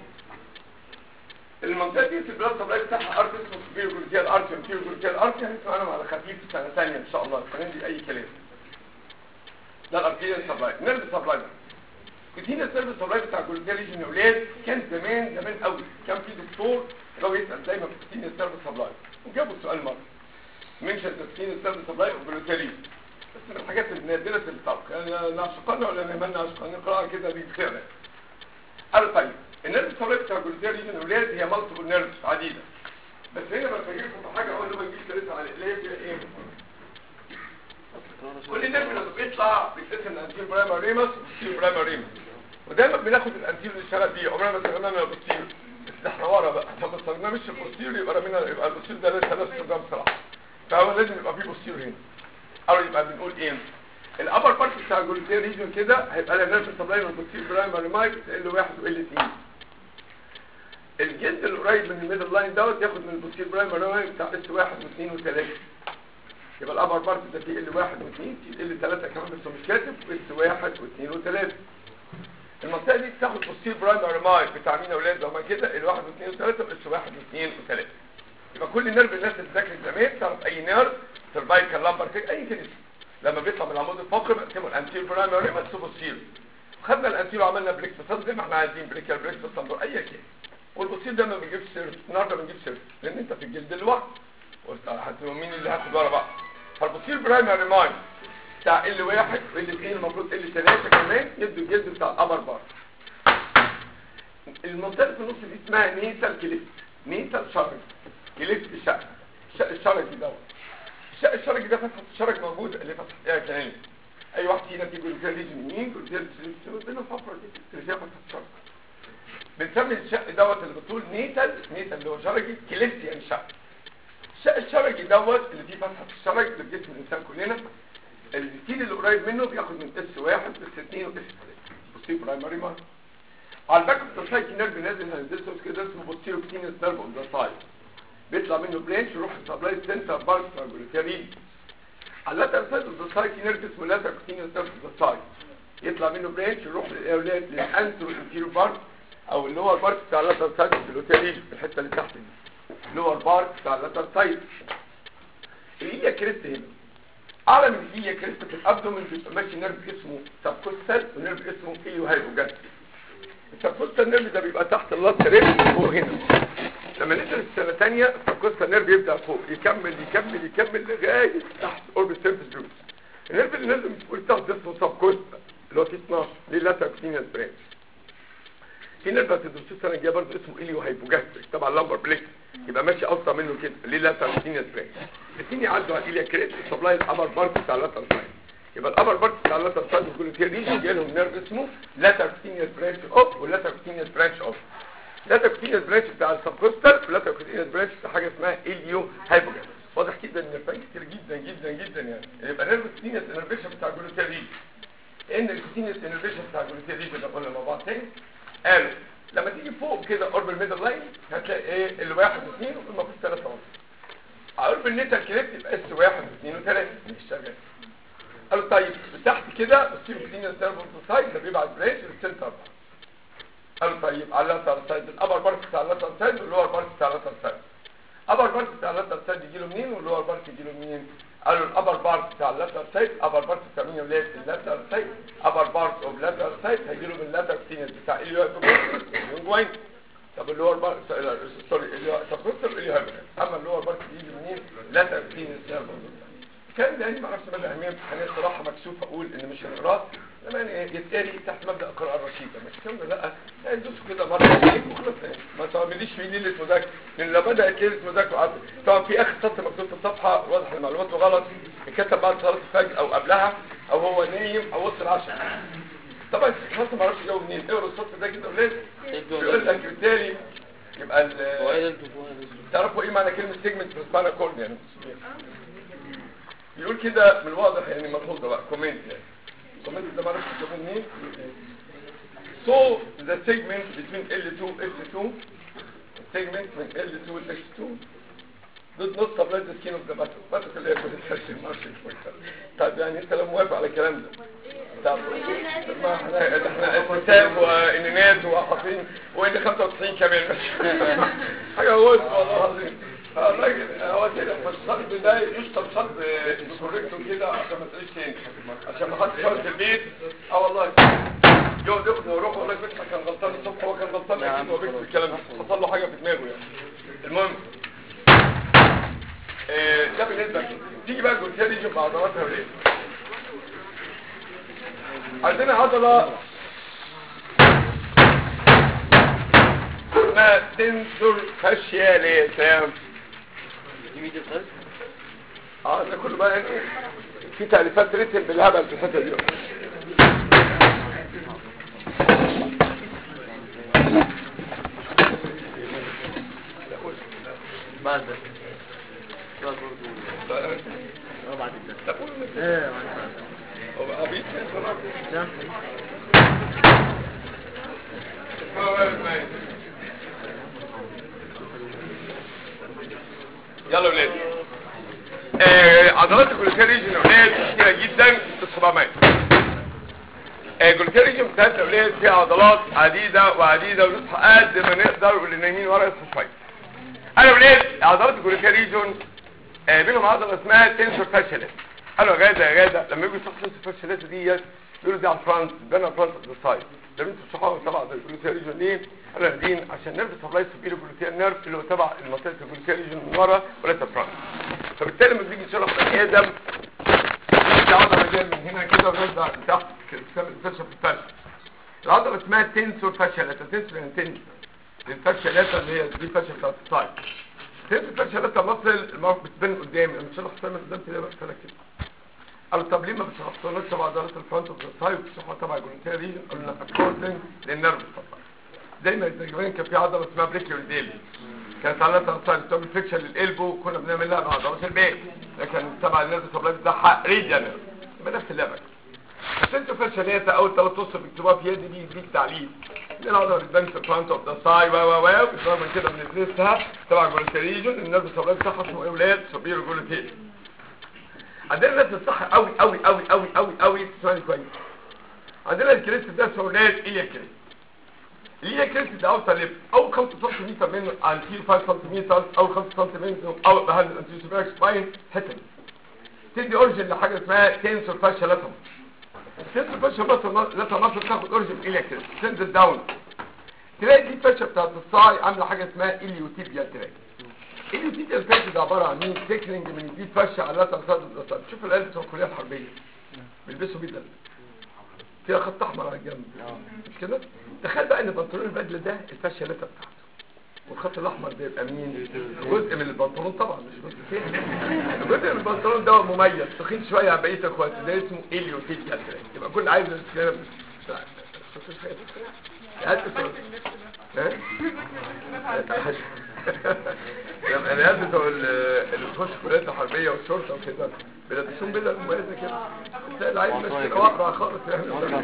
المنطقه دي في البلاد سبلاي بتاعها ارت اسمه سبيرو جلوتيال ارت وانتيرو جلوتيال ارت هنسمع عنهم على خفيف في سنه ثانيه ان شاء الله فندي اي كلام ده الارتيريال سبلاي نيرف سبلاي ده كتير السيرفيس سبلاي بتاع جلوتيال ليجن اولاد كان زمان زمان قوي كان في دكتور لو يسال دايما في كتير السيرفيس سبلاي وجابوا السؤال مره منشن تسكين السيرفيس سبلاي وجلوتيال ليجن بس من الحاجات النادره في الفرق يعني نعشقنا ولا نهمنا عشقنا نقراها كده دي خير قالوا طيب النيرف سبلاي بتاع جلوتيال ليجن اولاد هي مالتيبل نيرفز عديده بس هنا بفاجئكم بحاجه اول ما نجيب ثلاثه على الاقلام فيها ايه كل نيرف لما بيطلع بيتقسم الانتير برايمر ريمس والسير برايمر ريمس ودايما بناخد الانتير اللي اشتغل بيه عمرنا ما استخدمنا البوستير بس احنا ورا بقى لما استخدمنا مش البوستير يبقى رمينا يبقى البوستير ده لسه لا استخدام بصراحه فهو لازم يبقى فيه بوستير هنا او يبقى بنقول ايه الابر بارت بتاع الجلوتير ريجن كده هيبقى لها نيرف سبلاي من البوستير برايمر مايك ال 1 وال 2 الجلد القريب من الميدل لاين دوت ياخد من البوستير برايمر مايك بتاع اس 1 و2 و3 يبقى الابر بارت ده فيه ال 1 و2 فيه ال 3 كمان بس مش كاتب اس 1 و2 و3 المنطقه دي بتاخد بوستير برايمر مايك بتاع مين يا اولاد لما كده ال 1 و2 و3 اس 1 و2 و3 يبقى كل نيرف الناس اللي ذاكرت زمان تعرف اي نيرف سيرفايكال لامبر اي كده لما بيطلع من العمود الفقري بنقسمه الانتير برايمر ريمس وبوستير خدنا الانتير وعملنا بريكس بس زي ما احنا عايزين بريكال بريكس بس اي كده والبوستير ده ما بيجيبش سيرف النهارده ما بيجيبش سيرف لان انت في الجلد لوحده هتبقى مين اللي هاخد ورا بقى فالبوستير برايمري ماين بتاع ال واحد وال اثنين المفروض ال ثلاثه كمان يدوا الجلد بتاع الابر بار المنطقه في النص دي اسمها نيتال كليفت نيتال شارج كليفت الشرج الشرج دوت الشق الشرجي ده فتحه الشرج موجوده اللي فتحه ايه كمان اي واحد فينا في جلوتيال ريجن يمين جلوتيال ريجن بين الحفره دي اللي فيها فتحه الشرج بنسمي الشق دوت اللي بتقول نيتال نيتال اللي هو شرجي كليبسيان شق الشق الشرجي دوت اللي فيه فتحه الشرج اللي في جسم الانسان كلنا الكتير اللي قريب منه بياخد من اس واحد اس اثنين واس ثلاثه بصي برايمري مارك على الباك اوف ذا سايكل نيرف نازل هندسه كده اسمه بوستيرو كتينس نيرف اوف ذا سايد بيطلع منه برانش يروح السبلاي سنتر بارك سيربريتيري على اللاتر سايد اوف ذا سايكل نيرف اسمه لاتر كتينس نيرف اوف ذا سايد يطلع منه برانش يروح للاولاد للانترو انتيرو بارك او اللور بارك بتاع اللاتر سايد البلوتيري في الحته اللي تحت دي اللور بارك بتاع اللاتر سايد الإيليا كريست هنا اعلى من الإيليا كريست في الابدومن بيبقى ماشي نيرف اسمه سبكوستال ونيرف اسمه ايو هايبوجاستري السبكوستال نيرف ده بيبقى تحت اللات ريب فوق هنا لما ندرس السنه ثانيه السبكوستال نيرف يبدا فوق يكمل يكمل يكمل لغايه تحت اوربت سيرفيس جروس النيرف اللي نازل من فوق تحت اسمه سبكوستال اللي هو تي 12 ليه لاتاكسينيس برانش في نيرف هتدرسوه السنه الجايه برضه اسمه اليو هايبوجاستريك تبع اللامبر بليك يبقى ماشي اوسع منه كده ليه لاتاكسينيس برانش الاثنين يعدوا على اليا كريت سبلاي الابر بارت بتاع اللاتر سايد يبقى الابر بارت بتاع اللاتر سايد والجلوتير ريجن جاي لهم نيرف اسمه لاتاكسينيس برانش اوف واللاتاكسينيس برانش اوف لاتاكسينيس برانش بتاع السبكوستال واللاتاكسينيس برانش بتاع حاجه اسمها اليو هايبوجاستريك واضح كده ان النيرفين كتير جدا جدا جدا يعني يبقى نيرف كتينيس انرفيشن بتاع الجلوتير ريجن ان الكتينيس انرفيشن بتاع الجلوتير ريجن ده قلنا مع بعض تاني قالوا لما تيجي فوق كده قرب الميدل لاين هتلاقي ايه الواحد واثنين والمفروض ثلاثة ونص قرب النيتال كريبت يبقى اس واحد واثنين وثلاثة مش شغال قالوا طيب تحت كده بتصير كتينيس نيرف سايد ده بيبعت بريش للسنتر قالوا طيب على اللاتر سايد الابر بارت بتاع اللاتر سايد واللور بارت بتاع اللاتر سايد الابر بارت بتاع اللاتر سايد يجي له منين واللور بارت يجي له منين قالوا الابر بارت بتاع اللاتر سايد ابر بارت بتاع مين يا ولاد اللاتر سايد ابر بارت اوف لاتر سايد هيجي له من اللاتر كتينيس بتاع اليو جوين طب اللور بارت سوري اليو سبكوستر اليو هايبر اما اللور بارت يجي منين لاتر كتينيس نيرف كان ده يعني ما اعرفش مدى اهميه امتحانات صراحه مكسوف اقول ان مش هنقراه لما يعني يتقري تحت مبدا القراءه الرشيده مش كده لا لا ندوسوا كده مره وخلاص ما تعمليش في ليله مذاكره لان لو بدات ليله مذاكره طبعا في اخر سطر مكتوب في الصفحه واضح ان معلوماته غلط اتكتب بعد صلاه الفجر او قبلها او هو نايم او وسط العشاء طبعا خلاص ما اعرفش جو منين اقرا السطر ده كده ولاد بيقول لك بالتالي يبقى ال- تعرفوا ايه معنى كلمه سيجمنت في سباينال كورد يعني يقول كده من الواضح يعني ملحوظه بقى كومنت يعني كومنت ده معرفش تجيبوه منين so the segment between L2 H2 segment من L2 ل H2 did not supply the skin of the buttock buttock اللي هي بتتحشي معرفش طيب يعني انت لو موافق على الكلام ده طب ما احنا احنا استساب وانينات وحاطين وان 95 كمان حاجه غلط والله العظيم الراجل هو كده فالصلب ده يشطب صلب بكوريكتو كده عشان ما تقوليش تاني عشان ما حدش يقعد في البيت اه والله يقعد ياخد ويروح والله بيتنا كان غلطان الصبح هو كان غلطان اكيد هو بيكتب الكلام ده حصل له حاجه في دماغه يعني المهم آه، ده بالنسبه كده تيجي بقى الجلوتيه دي مع عضلاتها وليه عندنا عضله اسمها تنسور فاشياليتام اه ده كله بقى يعني في تأليفات ريتم بالهبل في الحته دي
بعد ده بعد برضه اه بعد ده
طب قول مثلا.
ايه بعد ده
هو بقى عبيط
ده
يلا ولاد آه عضلات الجلوتيا ريجن يا ولاد كتيره جدا في الصبامات آه الجلوتيا ريجن بتاعت يا ولاد فيها عضلات عديده وعديده ونصحى قد ما نقدر واللي نايمين ورا يصحوا شويه انا يا ولاد عضلات الجلوتيا ريجن آه بينهم عضله اسمها تنسور فاشلس قالوا يا غاده يا غاده لما يجوا يصحوا تنسور فاشلس ديت يقولوا دي على الفرونت بين فرونت اوف ذا سايد ده انتوا الصحابه تبع الجلوتيا ريجن ليه؟ قالوا هادين عشان نيرف سبلاي سبيرو جلوتيا نيرف اللي هو تبع المنطقه الجلوتيا ريجن من ورا وليس فرونت فبالتالي لما بنيجي نشرح بني ادم في عضله جايه من هنا كده ونازله تحت الفشه في الفشه العضله اسمها تنسور فاشيالاتا تنسور يعني تنسور الفاشيالاتا اللي هي دي الفشه بتاعت السايد تنسوا فاشل لسه مصر الموقف بتبان قدام لما تشرح سنه من قدام تلاقي بقى كده قالوا طب ليه ما بتشرحوش تبع عضلات الفرونت اوف ذا سايد وبتشرحوها تبع الجلوتيا ريجن قلنا اكوردنج للنيرف سبلاي زي ما زمان كان في عضله اسمها بريكيول ديل كانت عضلات السايد بتعمل فيكشن للقلب كنا بنعملها مع عضلات الباقي لكن تبع النيرف سبلاي بتاعها ريجنال يبقى نفس اللعبه بس انتوا فاشلات اول ثلاث تصف بتكتبوها في يد دي يديك تعليل دي العضله بتبان في الفرونت اوف ذا سايد و و و وبتبقى من كده بنفلسها تبع الجلوتيا ريجن النيرف سبلاي بتاعها اسمه ايه ولاد سوبيرو جلوتيا عندنا ناس الصح قوي قوي قوي قوي قوي قوي تسمعني كويس عندنا الكريست ده اسمه ناس ايليا كريست الايليا كريست ده اوصل لب او 5 سم منه عن كيلو 5 سم او 5 سم منه او بهل الانتيوسيباك سباين حته تدي اوريجن لحاجه اسمها تنسور فاشا لاتم التنسور فاشا لاتم مصر تاخد اوريجن من ايليا كريست تنزل داون تلاقي دي الفاشا بتاعت الصاي عامله حاجه اسمها اليوتيبيا تراك اليوتيبيا الفاشا ده عباره عن مين تكلينج من دي فاشا على لاتم صاد الدسات شوف العيال بتوع الكليه الحربيه بيلبسوا بدل فيها خط احمر على الجنب مش كده تخيل بقى ان بنطلون البدله ده الفاشيه لسه بتاعته والخط الاحمر ده يبقى مين جزء من البنطلون طبعا مش جزء فيه جزء من البنطلون ده مميز تخين شويه عن بقيه اخواته ده اسمه اليوتيك اتراك يبقى كل عايز الكلام لما العيال بتوع اللي بيخشوا كليات الحربيه والشرطه وكده بيلبسون بدل مميزه كده تلاقي العيل مش كده واقرع خالص يعني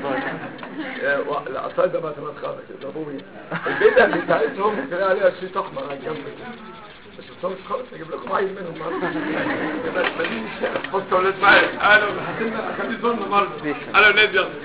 لا اصل ده ما تمام خالص كده ابوي البدل بتاعتهم تلاقي عليها شيء احمر على الجنب كده مش بتصمش خالص اجيب لكم عيل منهم بصوا ولاد معايا انا هسيبنا خليه ظلم برضه انا ولاد يلا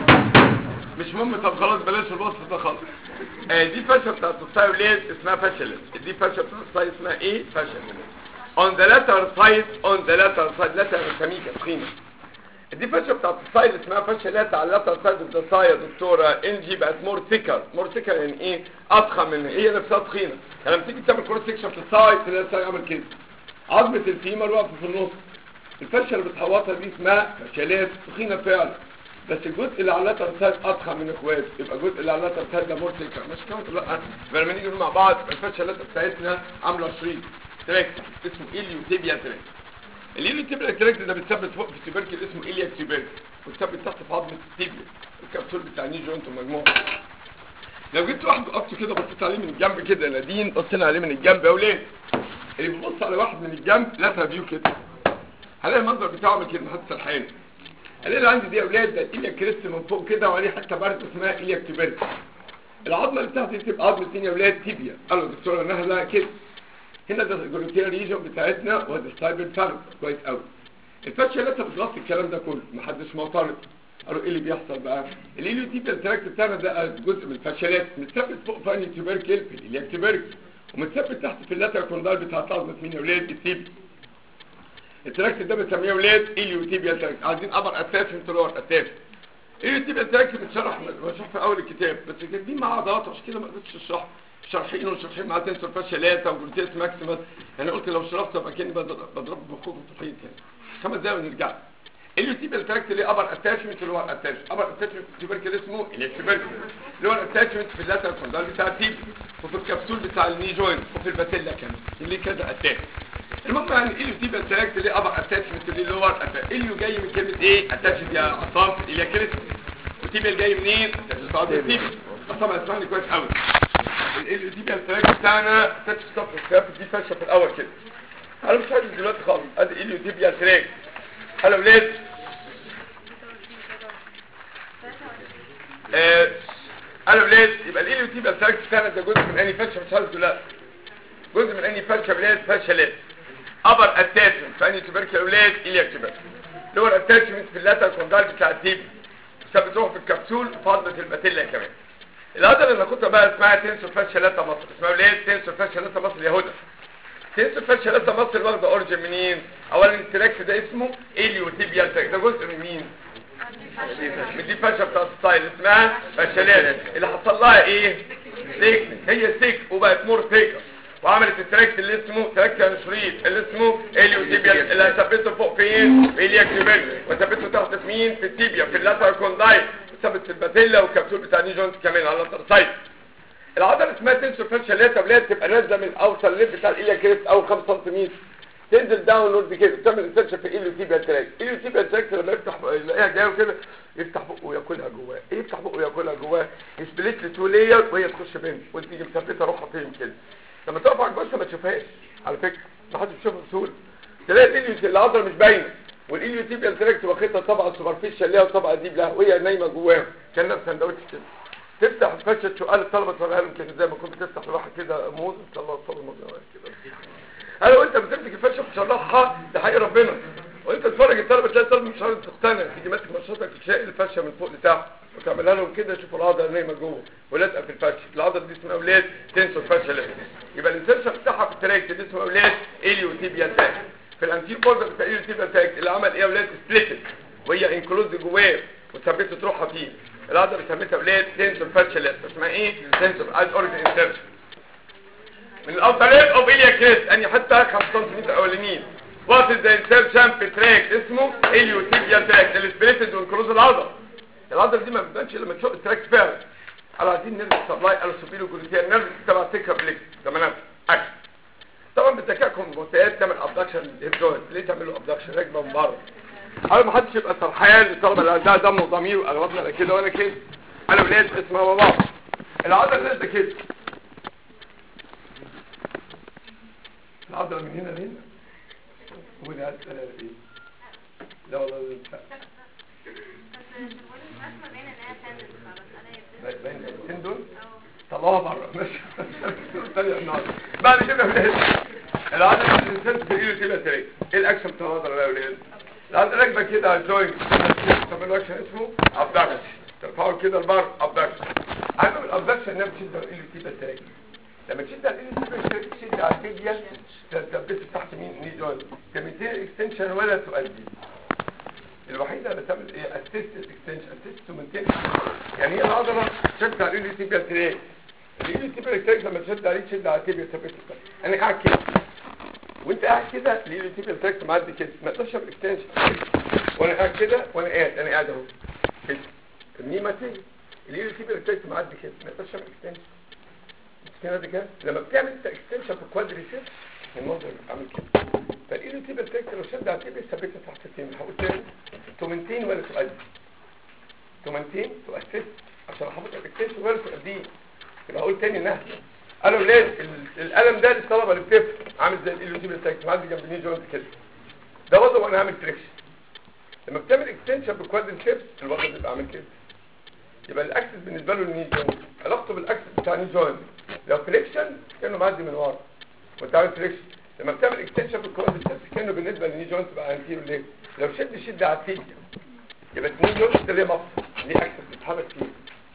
مش مهم طب خلاص بلاش الوصف ده خالص آه دي فاشة بتاعت الصاي ولاد اسمها فاشلت دي فاشة بتاعت الصاي اسمها ايه فاشلت on the lateral side on the lateral side lateral سميكة تخينة دي فاشة بتاعت الصاي اللي اسمها فاشلات على اللاترال سايد اوف ذا صاي يا دكتورة انجي بقت مور ثيكر مور ثيكر يعني ايه اضخم من هي نفسها تخينة لما تيجي تعمل كروس سيكشن في الصاي تلاقي الصاي عامل كده عظمة الفيمر واقفة في النص الفاشة اللي بتحوطها دي اسمها فاشلات تخينة فعلا بس الجزء اللي على اللاتر سايد اضخم من اخوات يبقى الجزء اللي على اللاتر سايد ده مورتيكا مش كده لا فلما نيجي نقول مع بعض الفشه اللاتر بتاعتنا عامله شريط تراك اسمه اليو تيبيا تراك اليو تيبيا تراك ده بيتثبت فوق في التبركل اسمه اليا تيبركل ويتثبت تحت في عظمه التيبيا الكبسول بتاع ني جوينت ومجموعه لو جبت واحد وقفته كده بصيت عليه من الجنب كده نادين بصينا عليه من الجنب يا وليه اللي بيبص على واحد من الجنب لاتها فيو كده هلاقي المنظر بتاعه عامل كده محط سرحان اللي عندي دي يا اولاد ده ايليا كريست من فوق كده وعليه حته برد اسمها ايليا كتبرت العظمه اللي تحت دي تبقى عظمه يا اولاد تيبيا قالوا الدكتوره نهله كده هنا ده الجلوتيا ريجن بتاعتنا وده ستايبل فالو كويس قوي الفاشيه لسه بتغطي الكلام ده كله محدش معترض قالوا ايه اللي بيحصل بقى الايليو تيبيا تراكت بتاعنا ده جزء من الفاشيلات متثبت فوق في انهي تيوبركل في الايليا كتبرت ومتثبت تحت في اللاتر كوندال بتاعت عظمه مين يا اولاد التيبيا التراكت ده بنسميه ولاد اليوتيبيا تراكت عايزين ابر اتاشمنت لور اتاش اليوتيبيا تراكت بتشرح بشرح في اول الكتاب بس كاتبين مع عضلات عشان كده ما قدرتش اشرح شارحين وشارحين مع تنسور فاشيلاتا وجلوتيس ماكسيمس انا قلت لو شرحت ابقى كاني بضرب بخوف الطحين كده خمس دقايق ونرجع اليوتيبيا تراكت ليه ابر اتاشمنت لور اتاش ابر اتاشمنت في التبركل اسمه اليكتبركل لور اتاشمنت في اللاتر كوندال بتاع التيب وفي الكبسول بتاع الني جوينت وفي الباتيلا كمان اللي كذا اتاش المهم يعني اليو تيبا تراكت ليه ابر اتاتشمنت ليه لور اتاتشمنت اليو جاي من كلمه ايه اتاتشد يا عصام الى كريس وتيبا جاي منين بعض التيبا عصام اسمعني كويس قوي اليو تيبا تراكت بتاعنا اتاتش ستوب دي فشه في الاول كده انا مش عايز دلوقتي خالص ادي اليو تيبا تراكت هلا ولاد آه انا ولاد يبقى الاليو تيبا تراكت بتاعنا ده جزء من اني فشه مش عايز دلوقتي جزء من اني فشه ولاد فشه لاد ابر اتاتشمنت فاني تبركل اولاد الياك تبركل لور اتاتشمنت في اللاتر كوندال بتاع التيب ثبتوه في الكبسول في عظمه الباتيلا كمان العضله اللي كنت بقى اسمها تنسور فاشلاتا مصر اسمها اولاد تنسور فاشلاتا مصر يهودا تنسور فاشلاتا مصر واخده اوريجن منين اولا التراكت ده اسمه اليو تيبيال تراكت ده جزء من مين من دي فاشة بتاع ستايل اسمها فاشلات اللي حصل لها ايه سيك هي سيك وبقت مور ثيكر وعملت التراكت اللي اسمه تراكت شريط اللي اسمه اليوتيبيال اللي هثبته فوق فين في الياكتيبيل وثبته تحت في مين في التيبيا في اللاتر كوندايل وثبت في الباتيلا والكبسول بتاع ني جوينت كمان على اللاتر سايد العضله اسمها تنسور فاشيا اللي هي تبليه تبقى نازله من اوصل الليف بتاع الاليا كريست او 5 سم تنزل داونورد كده تعمل انسكشن في الايلو تيبيا تراك الايلو تيبيا تراك لما يفتح يلاقيها جايه كده يفتح بقه وياكلها جواه ايه يفتح بقه وياكلها جواه يسبليت لتو لاير وهي تخش بين وتيجي مثبته روحها فين كده لما تقف على الجثه ما تشوفهاش على فكره ما حدش بيشوفها بسهوله تلاقي الايليو العضله مش باينه والايليو تيبيا تراك واخدها طبقه سوبرفيشال ليها وطبقه ديب لها وهي نايمه جواها كانها سندوتش كده تفتح فشه سؤال الطلبه توريها لهم كده زي ما كنت بتفتح لواحد كده موز ان شاء الله صبر كده انا لو انت بتمسك الفرشه بتشرحها ده حق ربنا وانت تتفرج الطلبه تلاقي الطالب مش عارف تقتنع تيجي ماسك مشرطك تشق الفرشه من فوق لتحت وتعملها لهم كده يشوفوا العضله نايمه جوه ولازقه في الفرشه العضله دي اسمها اولاد تنسوا الفرشه لازقه يبقى الانسرشن بتاعها في التراك دي اسمها اولاد اليو تيبيا تاك في الانتير بوردر بتاع اليو تيبيا تاك اللي عمل ايه يا اولاد سبليتد وهي انكلوز جواه وثبتت روحها فيه العضله بسميتها اولاد تنسور فاشيا لازقه اسمها ايه تنسور از اوريجن انسرشن من الاوتاليت اوف اليا كريست اني حتى 5 سم اولانيين وات از ذا انسرشن في تراك اسمه اليو تيبيا تراك السبليتد والكروز العضله العضله دي ما بتبانش لما تشق التراك فعلا على عايزين نرجع سبلاي على سوبيلو جلوتيا نرجع تبع سكه بليك تمام اكل طبعا بتذكركم منتهيات تعمل ابدكشن هيب جوينت ليه تعملوا ابدكشن ركبه من بره انا ما حدش يبقى سرحان للطلبه اللي عندها دم وضمير واغلبنا لا كده ولا كده انا ولاد اسمها بابا العضله نازله كده العضله من هنا لهنا وده ايه لا والله لا باين الاثنين دول طلعوها بره ماشي الثانيه النهارده بعد كده ولاد العضله الانسان في ايده كده تاني ايه الاكشن بتاع العضله يا ولاد العضله راكبه كده على الجوينت طب الاكشن اسمه ابدكشن ترفعوا كده البار ابدكشن عامل الابدكشن انها بتشد ايده كده تاني لما تشد على الايد كده تشد على الفيديا تثبت تحت مين ني جوينت كميتين اكستنشن ولا تؤدي الوحيده اللي تعمل ايه اسيست اكستنشن اسيست ومنتين يعني هي العضله شد على الايد تيبيا تريك الايد تيبيا تريك لما تشد عليه تشد على التيبيا ثبت انا قاعد كده وانت قاعد كده الايد تيبيا تريك معدي كده ما تقدرش تعمل اكستنشن وانا قاعد كده وانا قاعد انا قاعد اهو كده الني ما تيجي الايد تيبيا تريك معدي كده ما تقدرش تعمل اكستنشن كده دي كده لما بتعمل انت اكستنشن في الكوادريسيبس المنظر عامل كده فالايد تيبيا تريك لو شد على التيبيا ثبتها تحت التيم هقول تاني تومنتين ولا تؤدي تومنتين تؤسس عشان احافظ على الاكستنشن ولا تؤديه يبقى اقول تاني انها انا ولاد القلم ده للطلبه اللي بتفهم عامل زي الايلوتيبل تاكس معدي جنب ني جوينت كده ده وضع وانا هعمل تريكشن لما بتعمل اكستنشن بالكوادريسيبس الوضع بيبقى عامل كده يبقى الاكسس بالنسبه له الني جوينت علاقته بالاكسس بتاع ني جوينت لو فليكشن كانه معدي من ورا وانت عامل فليكشن لما بتعمل اكستنشن بالكوادريسيبس كانه بالنسبه للني جوينت بقى انتيرو ليه لو شد شد على التيبيا يبقى الني جوينت ده ليه مفصل ليه اكسس بيتحرك فيه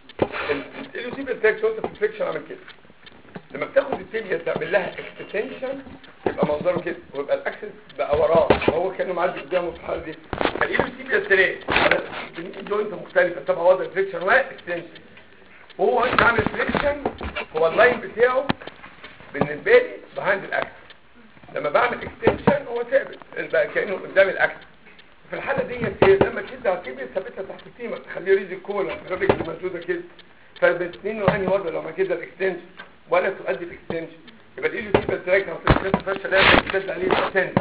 الايلوتيبل تاكس وانت في الفليكشن عامل كده لما بتاخد التيبيا تعمل لها اكستنشن يبقى منظره كده ويبقى الاكسس بقى وراه وهو كانه معدي قدامه في الحاله دي فالايد التيبيا تري دي جوينت مختلفه طبعا وضع فليكشن واكستنشن وهو انت عامل فليكشن هو اللاين بتاعه بالنسبه لي بهاند الاكسس لما بعمل اكستنشن هو ثابت بقى كانه قدام الاكسس في الحاله ديت ايه لما تشد على التيبيا ثابتها تحت التيمه تخليه ريز الكولا الرجل المسدوده كده فالاثنين وانهي وضع لما كده الاكستنشن ولا تؤدي الاكستنشن يبقى دي اللي تبقى تراكم في الكلام فرشه لازم تشد عليه تاني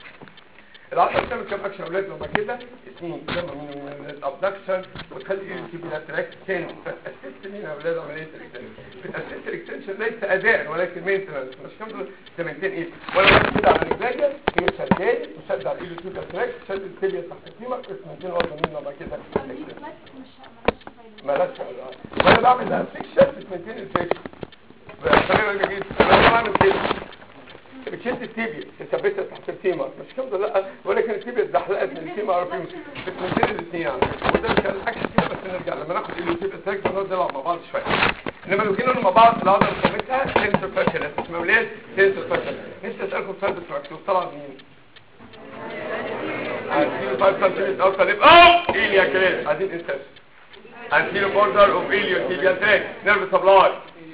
العضله بتعمل كام اكشن اولاد لما كده اثنين كام من الابدكشن وتخلي ايه تبقى تراك تاني فاسست مين يا اولاد عمليه الاكستنشن بتاسست الاكستنشن ليس اداء ولكن مينتنس مش كام دول تمنتين ايه ولا واحد كده على رجليا هي شداني وشد على ايده تبقى تراك شد التبيه تحت التيمه اسمنتين وضع مين لما كده مالهاش وانا بعمل ده فيكشن اسمنتين الفيكشن خلينا نجيب انا بعمل كده بتشد التيبيا تثبتها تحت التيمة مش كده لا ولكن التيبيا اتزحلقت من التيمة عارفين بتنزل الاثنين يعني وده كان العكس كده بس نرجع لما ناخد التيبيا تراك بنقعد نلعب مع بعض شويه انما لو جينا مع بعض العضله بتثبتها تنسر فاشل اسمها ولاد تنسر فاشل نفسي اسالكم سؤال بس مكتوب طلع مين؟ عايزين 5 سم اوصل يبقى اوه ايه يا كريم عايزين انسرشن anterior border of iliotibial tract nerve supply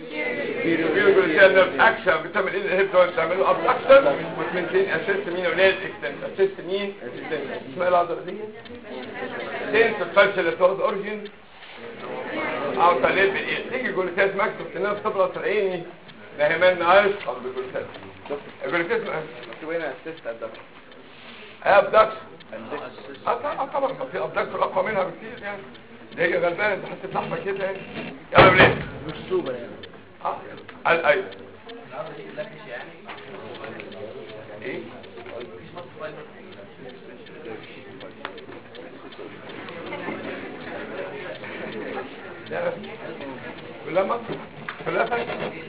nerve action بتعمل ايه الهيب جوينت تعمله abduction وتمنتين اسيست مين ولاد اكستنس اسيست مين اسمها العضله دي تنسر فاشل اللي بتاخد اوريجين او تقليل بالايه تيجي جلوكاز مكتوب في الناس تبرص العيني نهمان عشق بالجلوكاز الجلوكاز
مكتوب هنا اسيست ادابتر
ابدكت اه طبعا طبعا في ابدكت اقوى منها بكتير يعني دي هي غلبانه انت حته لحمه كده يعني يلا يا ولاد
مش سوبر يعني
اه قال ايوه ايه لا كلها مصر كلها فايدة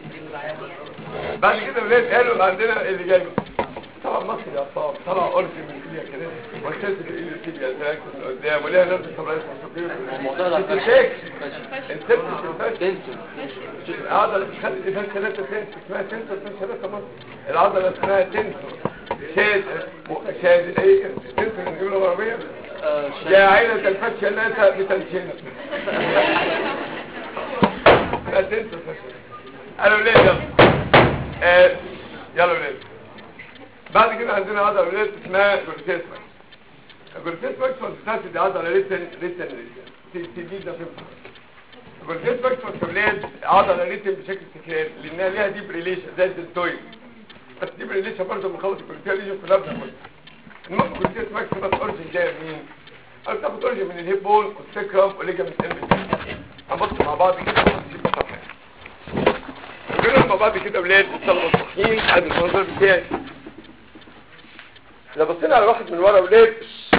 بعد كده ولاد قالوا اللي عندنا اللي جاي طبعا مصر يا صاب طلع قرش من ايديها كده وشاشه الايد تيجي تراك من قدام وليها نفس الطبيعه
الموضوع ده
التفاك السبت الفاك
تنسون
العضلة بتخلي الإنسان ثلاثة تنس اسمها تنسور تنس ثلاثة مصر العضلة اسمها تنسور شاد شاد ايه تنسور من الجملة العربية يا عيلة الفتشة لا بتنشنة لا تنسور قالوا ليه يلا آه، يلا ولاد بعد كده عندنا عضلة ولاد اسمها جلوتيس ماكس الجلوتيس ماكس بتاعت دي عضلة ريتن ريتن ريتن تدي ده في الجلوتيس ماكس ولاد عضلة ريتن بشكل تكراري لانها ليها ديب ريليشن زي الدلتويد بس ديب ريليشن برضه بنخلص الجلوتيس ريجن كلها بناخدها المهم الجلوتيس ماكس بس اورجن جايه منين؟ أو بتاخد اورجن من الهيب بول والسكرم وليجامنت ام هنبص مع بعض كده ونشوف الصفحه كلنا مع بعض كده ولاد الطلبه الصحيين ادي المنظر بتاعي لو بصينا على واحد من ورا ولاد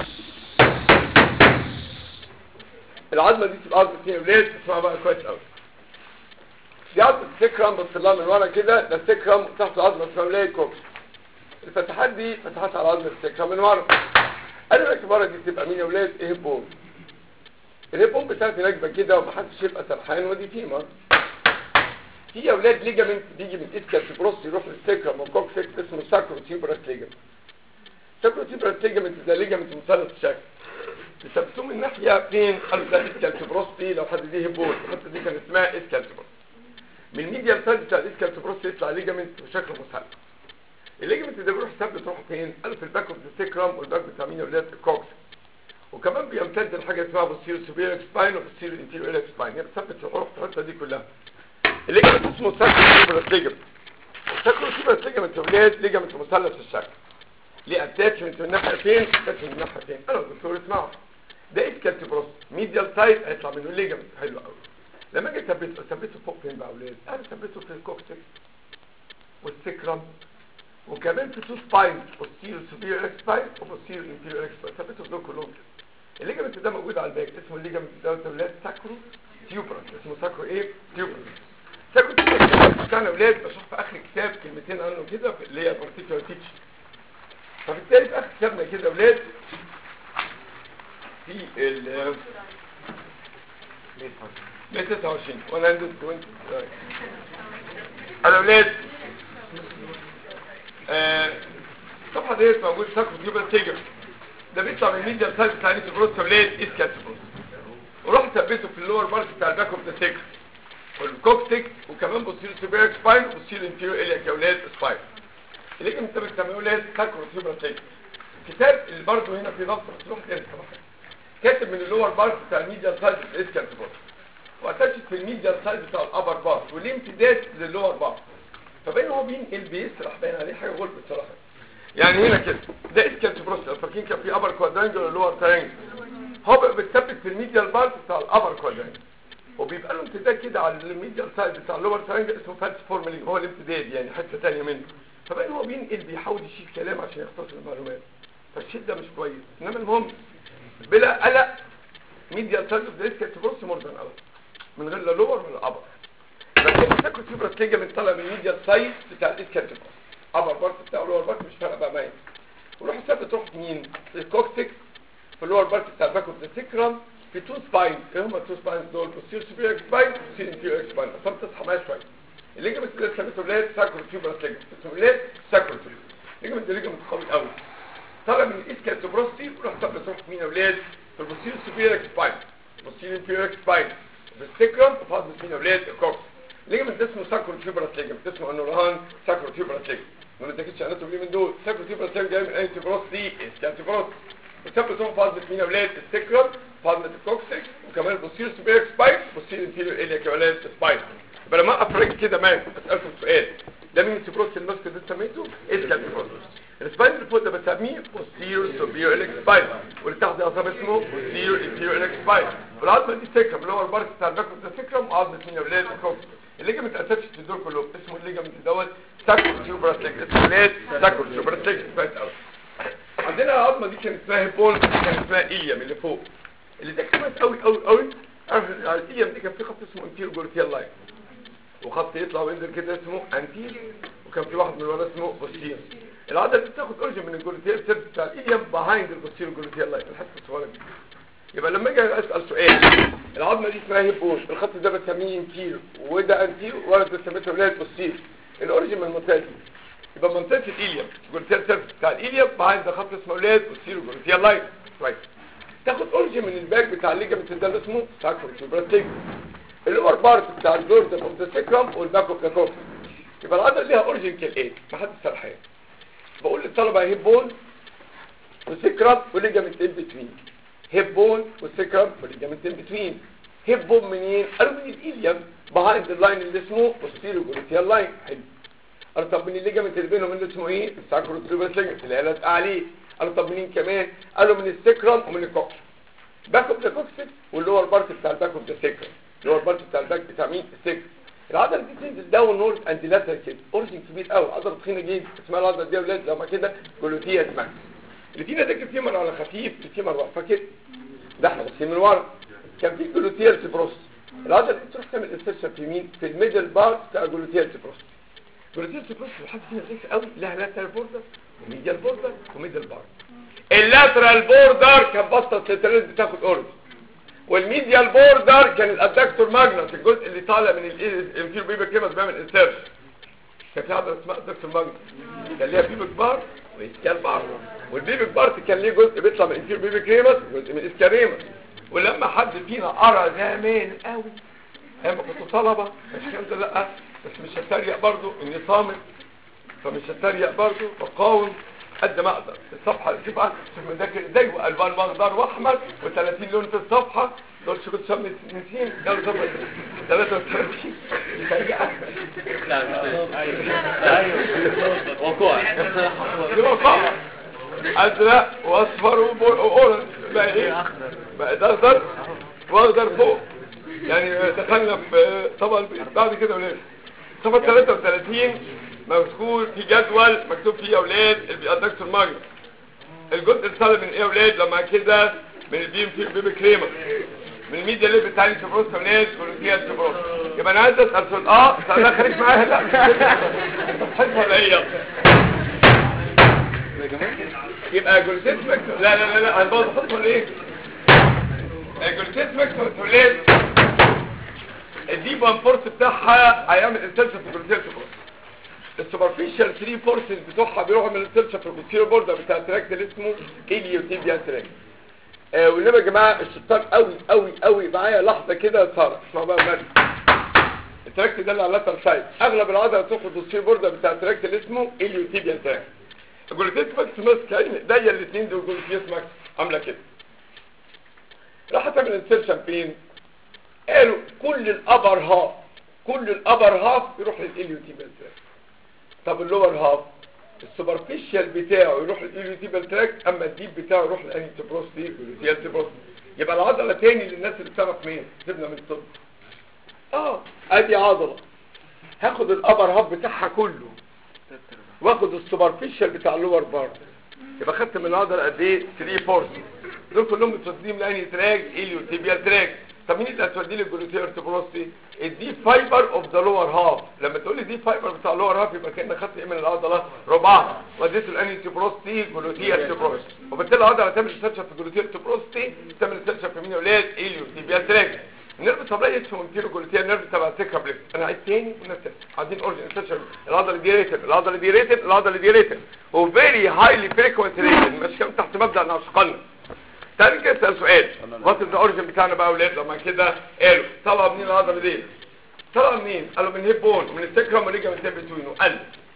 العظمه دي تبقى عظمه اثنين ولاد اسمعوا بقى كويس قوي دي عظمه السكرم بص لها من ورا كده ده السكرم تحت عظمه اسمها ولاد كوكس الفتحات دي فتحات على عظمه السكرم من ورا قالوا لك ورا دي تبقى مين يا ولاد ايه بوم الهيبون بتاعتي راكبه كده ومحدش يبقى سرحان ودي فيمر في يا اولاد ليجامنت بيجي من اسكال بروس يروح للسكرم والكوكسيك اسمه ساكروتيبرس ليجامنت ساكروتيبرس ليجامنت ده ليجامنت مثلث الشكل بيثبتوه من ناحيه فين قالوا ده اسكال بروس دي لو حد دي هيبون الحته دي كان اسمها اسكال بروس من الميديال سايد بتاع الاسكال بروس يطلع ليجامنت بشكل مثلث الليجامنت ده بيروح ثابت يروح فين قالوا في الباك اوف ذا سكرم والباك بتاع مين يا اولاد الكوكسيك وكمان بيمتد لحاجه اسمها بوستيريو سوبيريور سباين وبوستيريو انتيريور سباين يعني بتثبت الحروف الحته دي كلها الليجمنت اسمه ساكروتيبرس ليجمنت الساكروتيبرس ليجمنت يا ولاد ليجمنت مثلث الشكل ليه اتاتشمنت من ناحيه فين اتاتشمنت من ناحيه فين انا والدكتور اسمعوا ده اسكالتيبروس ميديال سايد هيطلع منه الليجمنت حلو قوي لما اجي اثبته اثبته فوق فين بقى يا ولاد انا ثبته في الكوكسيك والسكرم وكمان في تو سباين بوستيريو سوبيريور سباين وبوستيريو انتيريور سباين ثبته في دول كلهم كده الليجمنت ده موجود على الباك اسمه الليجمنت ده يا ولاد ساكرو تيوبرس اسمه ساكرو ايه تيوبرس ساكرو تيوبرس بتاعنا يا ولاد بشرح في اخر كتاب كلمتين عنه كده في- اللي هي بارتيكولار تيتش فبالتالي في اخر كتابنا كده يا ولاد في ال 129 120 انا ولاد آه، الصفحه ديت موجود ساكرو تيوبرس تيجر ده بيطلع من الميديا سايد بتاع نيتو بروس يا ولاد اسكاتيبروس وراح ثبته في اللور مارك بتاع الباك اوف ذا سيكس والكوكتيك وكمان بوستيريو سوبيريور سباين وبوستيريو انفيريور الياك يا ولاد سباين اللي كان متابع كمان يا ولاد ساكرو تيوبرس تيجر كتاب اللي برضه هنا في ضغط مفتوح كده كاتب من اللور بارت بتاع الميديا سايد اسكاتيبروس واتاتشت في الميديا سايد بتاع الابر بارت وليه امتداد للور بارت فبين هو بينقل بيسرح باين عليه حاجه غلط بصراحه يعني هنا كده ده اسكالت بروس فاكرين كان في ابر كوادرانجل ولور ترانجل هو بقى بيتثبت في الميديال بارت بتاع الابر كوادرانجل وبيبقى له امتداد كده على الميديال سايد بتاع اللور ترانجل اسمه فالس فورمالين هو الامتداد يعني حته ثانيه منه فبين هو بينقل بيحاول يشيل كلام عشان يختصر المعلومات فالشيء ده مش كويس انما المهم بلا قلق ميديال سايد اوف ذا اسكالت بروس مور ذان قلق من غير لا لور ولا ابر لكن الساكو تيبرس ليجامنت طالع من الميديال سايد بتاع الاسكالت بروس ابر بارت بتاع اللور بارت مش فارقه بقى معايا وروح ثابت روح مين في الكوكسيك في اللور بارت بتاع الباك اوف ذا سيكرم في تو سباين ايه هم التو سباينز دول بوستير سوبيريور سباين وبوستير انفيريور سباين عشان تصحى معايا شويه الليجمنت اللي سميته ولاد ساكرو تيوبرس ليجمنت اسمه ولاد ساكرو تيوبرس الليجمنت ده ليجمنت قوي قوي طالع من الاسكالتوبروستي وراح ثابت روح مين يا ولاد في البوستير سوبيريور سباين بوستير انفيريور سباين في السيكرم وفي هذا مين يا ولاد الكوكس ليجمنت ده اسمه ساكرو تيوبرس ليجمنت اسمه انورهان ساكرو تيوبرس ليجمنت ما نتاكدش اناتومي من دول ساكرو تيوبرس ليجمنت جاي من انتي بروس دي اسكالتوبروس وسبب بتوع في عظمه مين يا ولاد السكرم في عظمه الكوكسكس وكمان البوستيريور سبيرك سبايك بوستيريور انفيريور الياك يا ولاد سبايك يبقى لما اقف راجل كده مان اسالكم سؤال ده مين السبروس الماسك ده سميته اسكال سبروس السباين اللي فوق ده بسميه posterior superior iliac spine واللي تحت ده عصب اسمه posterior inferior iliac spine والعظمه دي سكرم اللي هو البارت بتاع الباكوس ده سكرم وعظمه مين يا ولاد الكوكس الليجمنت اتاتش في الدور كلهم اسمه الليجمنت دوت ساكو سوبراتيك اسمه ولاد ساكو سوبراتيك كويس قوي عندنا العظمه دي كانت اسمها هيبون كان اسمها ايليام اللي فوق اللي ده كويس قوي قوي قوي عارف الايليام دي كان في خط اسمه انتيرو جلوتيال لاين وخط يطلع وينزل كده اسمه انتير وكان في واحد من ورا اسمه بوستير العضله دي بتاخد اورجن من الجلوتيال سيرفس بتاع الايليام بيهايند البوستير جلوتيال لاين الحته الصغيره دي يبقى لما اجي اسال سؤال العظمه دي اسمها هيبون الخط ده بسميه انتير وده انتير ولا ده سميته ولايه بوستير الاورجن من المنطقه دي يبقى منطقه الايليام جلوتيال سيرفس بتاع الايليام بيهايند ده خط اسمه ولايه بوستير جلوتيال لاين كويس تاخد اورجن من الباك بتاع الليجمنت ده اللي اسمه ساكرو سوبراتيك اللور بارت بتاع الجوردن اوف ذا سيكرم والباك اوف ذا كوكس يبقى العضله ليها اورجن كالايه ما حدش سرحان بقول للطلبه هيب بون وسيكرم وليجامنت ان بتوين هيب بون وسيكرم وليجامنت ان بتوين هيب بون منين قالوا من الايليوم بيهايند اللاين اللي اسمه posterior gluteal لاين حلو قالوا طب من الليجامنت اللي بينهم اللي اسمه ايه الساكرو تريبس ليجامنت اللي قالت عليه قالوا طب منين كمان قالوا من السيكرم ومن الكوكس باك اوف ذا كوكس واللور بارت بتاع الباك اوف ذا سيكرم اللي هو البارت بتاع الباك بتاع مين السكر العضله دي تنزل داون نورث اند لاترال كده اورجن كبير قوي عضله تخينه جدا اسمها العضله دي يا ولاد لما كده جلوتيا اسمها الفينا ده كان فيمر على خفيف الفيمر واقفه كده ده احنا بصين من ورا كان في جلوتيا سيبروس العضله دي تروح تعمل انسرشن في مين في الميدل بارت بتاع جلوتيا سيبروس جلوتيا سيبروس لحد فينا ضيق قوي لها لاترال بوردر وميديال بوردر وميدل بارت اللاترال بوردر كان بسطه ستريد بتاخد اورجن والميديال بوردر كان الادكتور ماجنس الجزء اللي طالع من الانفير بيبك كيمس بيعمل انسيرش كان في عضله اسمها ادكتور ماجنس كان ليها بيبك بار واسكال بار والبيبك بارت كان ليه جزء بيطلع من الانفير بيبك كيمس وجزء من اسكاريمس ولما حد فينا قرا زمان قوي ايام كنتوا طلبه مش كده لا بس مش هتريق برضو اني صامت فمش هتريق برضو بقاوم قد ما اقدر الصفحه اللي تبقى شوف من ذاكر ازاي والوان اخضر واحمر و30 لون في الصفحه دول شو كنت شم نسيم قالوا صفحه 33
وقوع
دي وقاعه ازرق واصفر واورنج بقى ايه بقى ده اخضر واخضر فوق يعني دخلنا في طبعا بعد كده وليه صفحه 33 مذكور في جدول مكتوب فيه يا اولاد الدكتور ماجد الجزء اللي طالع من ايه يا اولاد لما كده من البيم في البيبي كريمه من الميديا اللي بتاعي سبروس يا اولاد كولوسيا سبروس يبقى انا عايز اسال سؤال اه سؤال خليك معايا لا حاسس ولا ايه يبقى جلوسيس مكتوب لا لا لا لا انا بقول حاسس ولا ايه الجلوسيس مكتوب يا اولاد الديب وان فورس بتاعها هيعمل انسلشن في الجلوسيا سبروس السوبرفيشال 3 فورسز بتوعها بيروحوا من السيرش في البوستيريور بوردر بتاع التراكت اللي اسمه اليوتيبيا تراكت آه والنبي يا جماعه الشطار قوي قوي قوي معايا لحظه كده صار اسمعوا بقى مرة التراكت ده اللي على اللاتر سايد اغلب العضله بتاخد البوستيريور بوردر بتاع التراكت اللي اسمه اليوتيبيا تراكت الجلوتيس ماكس ماسك ايديا الاثنين دول جلوتيس ماكس عامله كده راح تعمل انسيرشن فين قالوا كل الابر هاف كل الابر هاف يروح للاليوتيبيا تراكت طب اللور هاف السوبرفيشال بتاعه يروح للإيليوتيبال تراك اما الديب بتاعه يروح للانتبروس دي والانتبروس يبقى العضله تاني للناس اللي بتعرف مين سيبنا من الطب اه ادي عضله هاخد الابر هاف بتاعها كله واخد السوبرفيشال بتاع اللور بارت يبقى خدت من العضله قد ايه 3 فورس دول كلهم متوزعين لاني تراك اليوتيبيال تراك طب مين اللي هتودي لي الجلوتير تبروستي الدي فايبر اوف ذا لور هاف لما تقول لي دي فايبر بتاع اللور هاف يبقى كانك خدت ايه من العضله ربعها وديته الاني تبروستي جلوتير تبروستي وبالتالي العضله تعمل سيرش في الجلوتير تبروستي تعمل سيرش في مين يا اولاد اليو دي بيا تراك النيرف سبلاي اسمه انتيرو جلوتير نيرف تبع سيكابلكس انا عايز تاني ونفس عايزين اورجن سيرش العضله دي ريتد العضله دي ريتد العضله دي ريتد وفيري هايلي فريكوينت ريتد مش كام تحت مبدا نعشقنا تاني كده اسال سؤال وات ذا اوريجن بتاعنا بقى اولاد لما كده قالوا طلع منين العضله دي طلع منين قالوا من هيب بون ومن السكرم ورجع من تيب بتوينه قال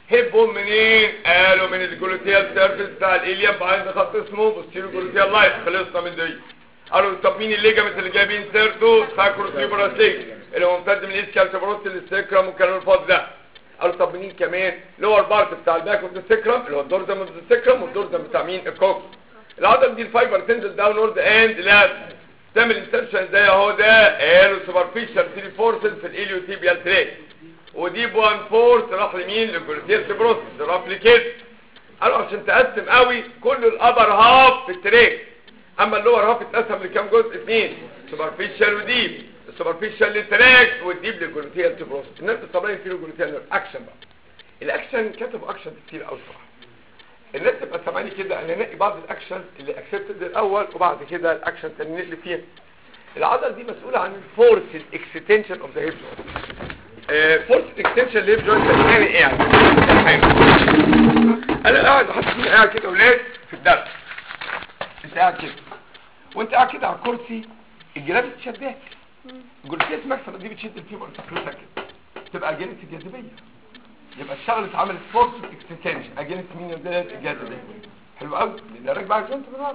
هيب بون منين قالوا من الجلوتيال سيرفيس بتاع الاليم بعد خط اسمه بوستيرو جلوتيال لايف خلصنا من دي قالوا طب مين الليجامنت اللي جايبين سيرتو ساكروس ليبراسيك اللي هو ممتد من الاسكال تبروس للسكرم والكلام الفاضي ده قالوا طب مين كمان لور بارت بتاع الباك اوف ذا سكرم اللي هو الدورزم اوف ذا سكرم والدورزم بتاع مين الكوكس العضله دي الفايبر تنزل داون وورد اند لاب تعمل انسرشن زي اهو ده قالوا سوبرفيشال ثري فورسز في الاليوتيبيال تريك ودي بوان فورس راح لمين للجلوتيال بروس رابليكيت قالوا عشان تقسم قوي كل الابر هاف في التريك اما اللور هاف اتقسم لكام جزء اثنين سوبرفيشال وديب السوبرفيشال للتراكس والديب للجلوتيال تبروس الناس الطبيعي فيه الجلوتيال اكشن بقى الاكشن كتب اكشن كتير قوي صراحه الناس تبقى سامعاني كده انا انقي بعض الاكشن اللي اكسبتد الاول وبعد كده الاكشن الثاني نقلب فيها العضله دي مسؤوله عن الفورس اكستنشن اوف ذا هيب جوينت فورس اكستنشن للهيب جوينت يعني ايه يعني انا قاعد حاطط قاعد كده اولاد في الدرس انت قاعد كده وانت قاعد كده على الكرسي الجرافيك شداك الجلوتيس ماكسيمم دي بتشد الفيبر تفرشها كده تبقى جنة الجاذبيه يبقى اشتغلت عملت فورس اكستنشن اجنت مين ده الجاذبيه حلو قوي ده راكب على الجنت بالواقع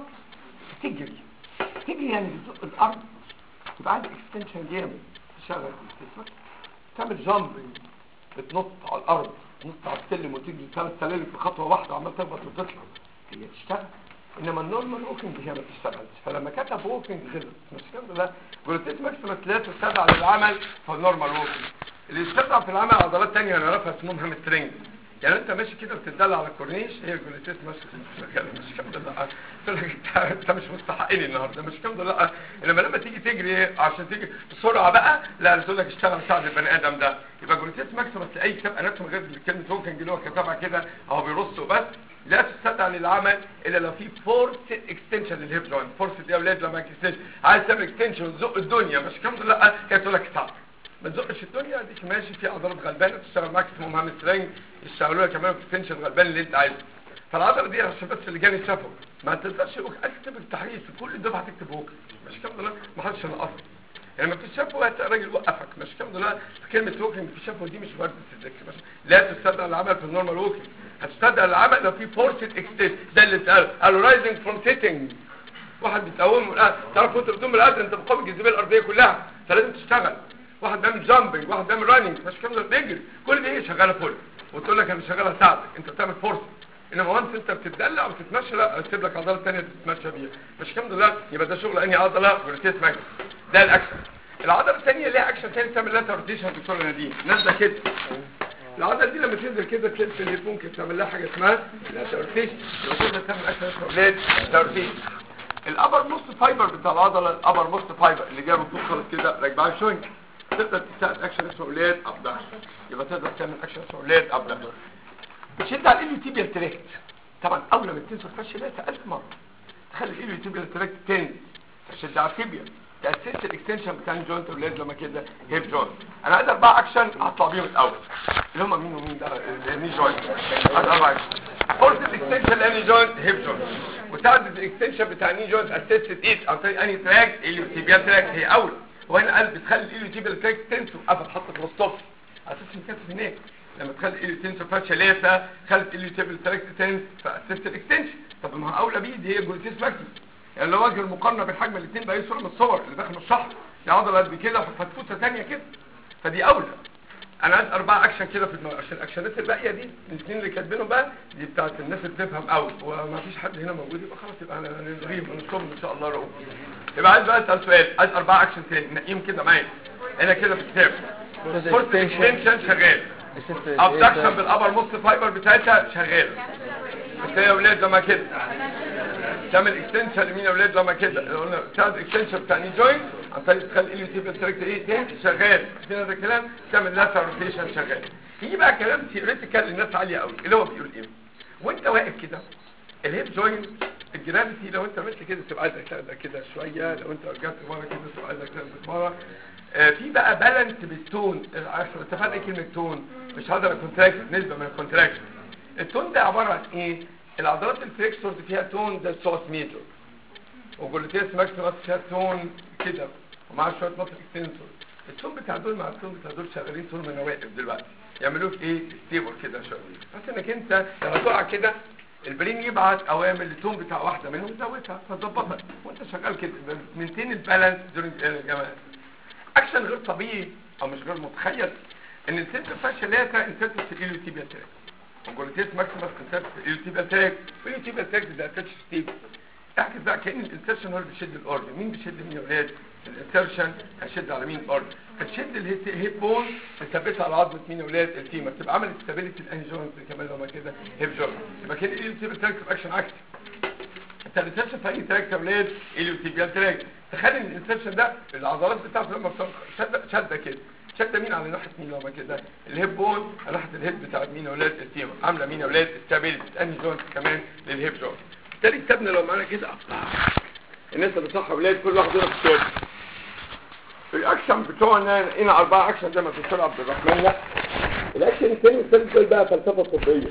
تجري تجري يعني بتزق الارض يبقى عندك اكستنشن جامد تشغل جسمك تعمل جامب بتنط على الارض تنط على السلم وتجري ثلاث سلالم في خطوه واحده عمال تخبط وتطلع هي تشتغل انما النورمال ووكينج هي ما بتشتغلش فلما كتب ووكينج غلط مش كده لا جلوتيس ماكسيمم لا تستدعى للعمل فالنورمال ووكينج اللي يستدعى في العمل عضلات تانية نعرفها اسمهم هامسترينج يعني انت ماشي كده بتدلع على الكورنيش هي الجلوتيس ماشي مش الحمد لله قلت لك انت انت مش مستحقني النهارده مش الحمد لله انما لما تيجي تجري عشان تيجي بسرعه بقى لا تقول لك اشتغل ساعد البني ادم ده يبقى جلوتيس ماكسيمم تلاقي كتاب اناتومي غير كلمه ووكينج اللي هو كتبها كده اهو بيرص وبس لا تستدعى للعمل الا لو في فورس اكستنشن للهيب جوينت فورس دي يا اولاد لما اكستنشن عايز تعمل اكستنشن وتزق الدنيا مش الحمد لله كانت تقول لك تعب ما تزقش الدنيا ديك ماشي في عضلات غلبانه تشتغل معاك اسمهم هامسترينج يشتغلوا لك كمان اكستنشن غلبان اللي انت عايزه فالعضله دي عشان بس اللي جاني شافه ما تقدرش اكتب التحريف في كل دفعه تكتب ووك مش الحمد لله ما حدش ينقصك يعني لما بتشافه الراجل وقفك مش الحمد لله كلمه ووكينج في شافه دي مش وارده الذكر لا تستدعى العمل في النورمال ووكينج هتستدعى العمل لو في فورس اكستنشن ده اللي اتقال قالوا رايزنج فروم سيتنج واحد بيتقوم من الارض تعرف وانت بتقوم من الارض انت بتقوم الجاذبيه الارضيه كلها فلازم تشتغل واحد بيعمل جامبنج واحد بيعمل راننج مش كده بيجري كل دي شغاله فل وتقول لك انا شغاله اساعدك انت بتعمل فورس انما وانت انت بتتدلع وتتمشى لا اسيب لك عضله ثانيه تتمشى بيها مش الحمد لله يبقى ده شغل انهي عضله جلوتيس ماكس ده الاكشن العضله الثانيه ليها اكشن ثاني تعمل لها روتيشن دكتور نادين نازله كده العضله دي لما تنزل كده تلاقي اللي ممكن تعمل لها حاجه اسمها روتيشن وتقدر تعمل اكشن اسمه روتيشن الابر موست فايبر بتاع العضله الابر موست فايبر اللي جايه من فوق خالص كده راكبه شويه تقدر تساعد اكشن اسمه اولاد ابدان يبقى تقدر تعمل اكشن اسمه اولاد ابدان شد على الاليو تيبيال تراكت طبعا اول ما تنزل فش ده سالت مره تخلي الاليو تيبيال تراكت تاني تشد على التيبيا تاسست الاكستنشن بتاع الجوينت اولاد لما كده هيب جوينت انا عايز اربع اكشن هطلع بيهم الاول اللي هم مين ومين ده الني جوينت عايز اربع اكشن فورس الاكستنشن لاني جوينت هيب جوينت وساعد الاكستنشن بتاع الني جوينت اسست ايت عن طريق اني تراك اليو تيبيال تراك هي اول وهنا قال بتخلي الاليو تيبيال تراك تنسو قفل حطت الوسطف اساس كانت هناك لما تخلي الاليو تنسو فاتشه ليسا خلت الاليو تيبيال تراك تنس فاسست الاكستنشن طب ما هو اولى بيه دي هي جلوتيس ماكسيمم يعني لو وجه المقارنه بين حجم الاثنين باي صوره من الصور اللي داخل الشحر دي عضله قد كده وفتفوته ثانيه كده فدي اولى انا عايز اربعه اكشن كده في دماغي عشان الاكشنات الباقيه دي الاثنين اللي كاتبينهم بقى دي بتاعت الناس اللي بتفهم قوي وما فيش حد هنا موجود يبقى خلاص يبقى انا نلغيهم ونصهم ان شاء الله رؤوف يبقى عايز بقى اسال سؤال عايز اربعه اكشن تاني نقيهم كده معايا هنا كده في الكتاب فورس اكستنشن شغال ابدكشن بالابر موست فايبر بتاعتها شغال بس هي يا اولاد لما كده تعمل اكستنشن لمين يا اولاد لما كده قلنا تعمل اكستنشن بتاع ني جوينت عن طريق تخلي اليو تيبل تراكت ايه تاني شغال فين هذا الكلام تعمل لاتر روتيشن شغال يجي بقى كلام ثيوريتيكال للناس عاليه قوي اللي هو بيقول ايه وانت واقف كده الهيب جوينت الجرافيتي لو انت ماشي كده تبقى عايزك تاخدها كده شويه لو انت رجعت ورا كده تبقى عايزك تاخدها ورا آه في بقى بالانس بالتون عشان اتفقنا ايه كلمه تون مش هقدر كونتراكت نسبه من الكونتراكشن التون ده عباره عن ايه العضلات الفليكسورز فيها تون ده السوس ميتر وجلوتيس ماكسيمس فيها تون كده ومعاه شويه مصر اكستنسور التون بتاع دول مع التون بتاع دول شغالين طول ما انا واقف دلوقتي يعملوك ايه ستيبل كده شويه بس انك انت لما تقع كده البرين يبعت اوامر للتون بتاع واحده منهم يزودها فتظبطها وانت شغال كده منتين البالانس دورنج الجمال اكشن غير طبيعي او مش غير متخيل ان السنتر فاشلاتا انسرت في اليوتيبيا تراك وجولتيس ماكسيمس انسرت في اليوتيبيا تراك واليوتيبيا تراك ده اتاتش ستيبل اعكس بقى كان الانسرشن هو اللي بيشد الاورجن مين بيشد مين يا ولاد الانسرشن هيشد على مين الاورجن هتشد الهيب بون تثبتها على عظمه مين يا ولاد الفيمر تبقى عملت ستابيليتي الاني جوينت كمان لما كده هيب جوينت يبقى كان اليوتيبيا تراك في اكشن عكسي انت الانسرشن في اي تراك يا ولاد اليوتيبيا تراك تخيل ان الانسرشن ده العضلات بتاعته لما بتنخ- شده شده كده شده مين على ناحيه مين لما كده الهيب بون على ناحيه الهيب بتاع مين يا ولاد الفيمر عامله مين يا ولاد ستابيليتي الاني جوينت كمان للهيب جوينت بالتالي كتابنا لو معانا كده الناس اللي صح ولاد كل واحد هنا في الكتاب الاكشن بتوعنا هنا اربعه اكشن زي ما بتقول عبد الرحمن لا الاكشن الثاني والثالث دول بقى فلسفه طبيه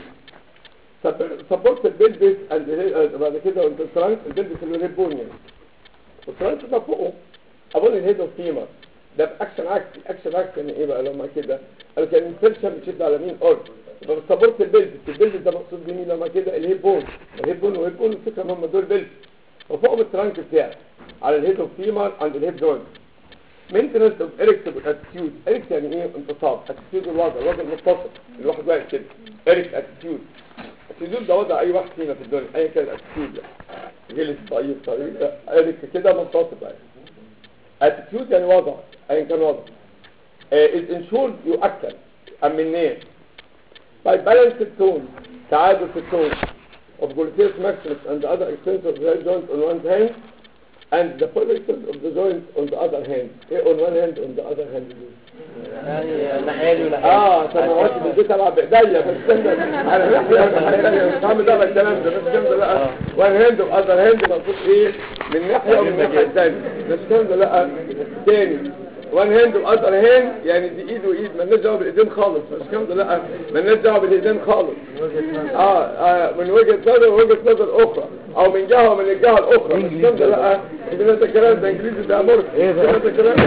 سبورت البلبس and- بعد كده وانت الترانس البلبس اللي هو البون يعني والترانس ده فوقه اظن الهيد اوف فيمر ده باكشن عكسي اكشن عكسي يعني ايه بقى لما كده قالوا كان الانسرشن بتشد على مين اورج يبقى سبورت البلبس البلبس ده مقصود بمين لما كده الهيب بون الهيب بون والهيب بون الفكره ان هم دول بلبس وفوقهم الترانك بتاعي على الهيد اوف فيمر عند الهيب جوينت مينتنس اوف اريكت اتيتيود اريكت يعني ايه انتصاب اتيتيود الوضع الوضع المتصل الواحد واقف كده اريكت اتيتيود اتيتيود ده وضع اي واحد فينا في الدنيا ايا كان الاتيتيود يعني جلس طيب طيب ده اريكت كده منتصب يعني اتيتيود يعني وضع ايا كان وضع الانشور يؤكد امناه طيب بالانس التون تعادل في التون of gluteus maximus and the other extensor of the joint on one hand and the pollicis of the joint on the other hand ايه on one hand on the other hand دي؟
يعني الناحيه دي والناحيه
اه طب ما هوش بديت العب بايديا بس استنى انا ناحيه انا حاجه مش هعمل ده الكلام ده بس الكلام ده لا وان هاند واذر هاند المفروض ايه من ناحيه ومن الناحيه الثانيه بس الكلام ده لا تاني وان هاند واذر هاند يعني دي ايد وايد مالناش دعوه بالايدين خالص بس الكلام ده لا مالناش دعوه بالايدين خالص اه, آه من وجهه نظر ووجهه نظر اخرى او من جهه ومن الجهه الاخرى بس الكلام ده لا ده انت كلام ده انجليزي ده امرك ايه ده كلام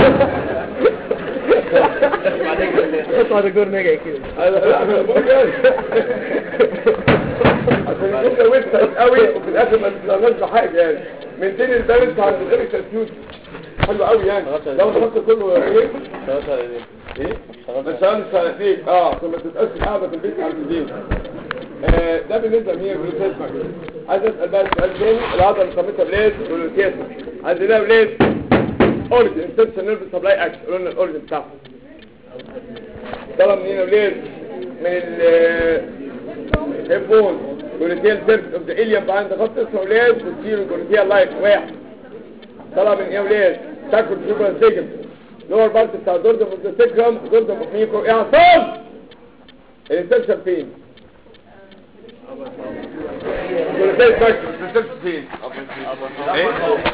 اطلع دكتور نجا كده
انا لا انا بقول كده. عشان يكون جوزت قوي وفي الاخر ما تتلمس بحاجه يعني من تاني البالانس عند غير التسيوت حلو قوي يعني لو الخط كله ايه ايه ما شغالش سنتين اه عشان ما تبقاش قاعده في البيت عند البيت آه ده بالنسبه لمين جلوتيز ماكس عايز اسال بقى سؤال تاني العضله اللي سميتها بلاد جلوتيز عندنا بلاد اورجن انسبشن نيرف سبلاي اكشن قلنا الاورجن بتاعها طلب منين يا ولاد من ال هيبون جلوتيال سيرفس اوف ذا اليم عند خط اسمه ولاد بتصير جلوتيال لايف واحد طلب من ايه يا ولاد تاكل سوبر سيجن لور بارت بتاع دوردم اوف ذا سيكرم دوردم اوف ميكرو اعصاب الانسبشن فين؟ جلوتيال سيرفس الانسبشن فين؟ ايه؟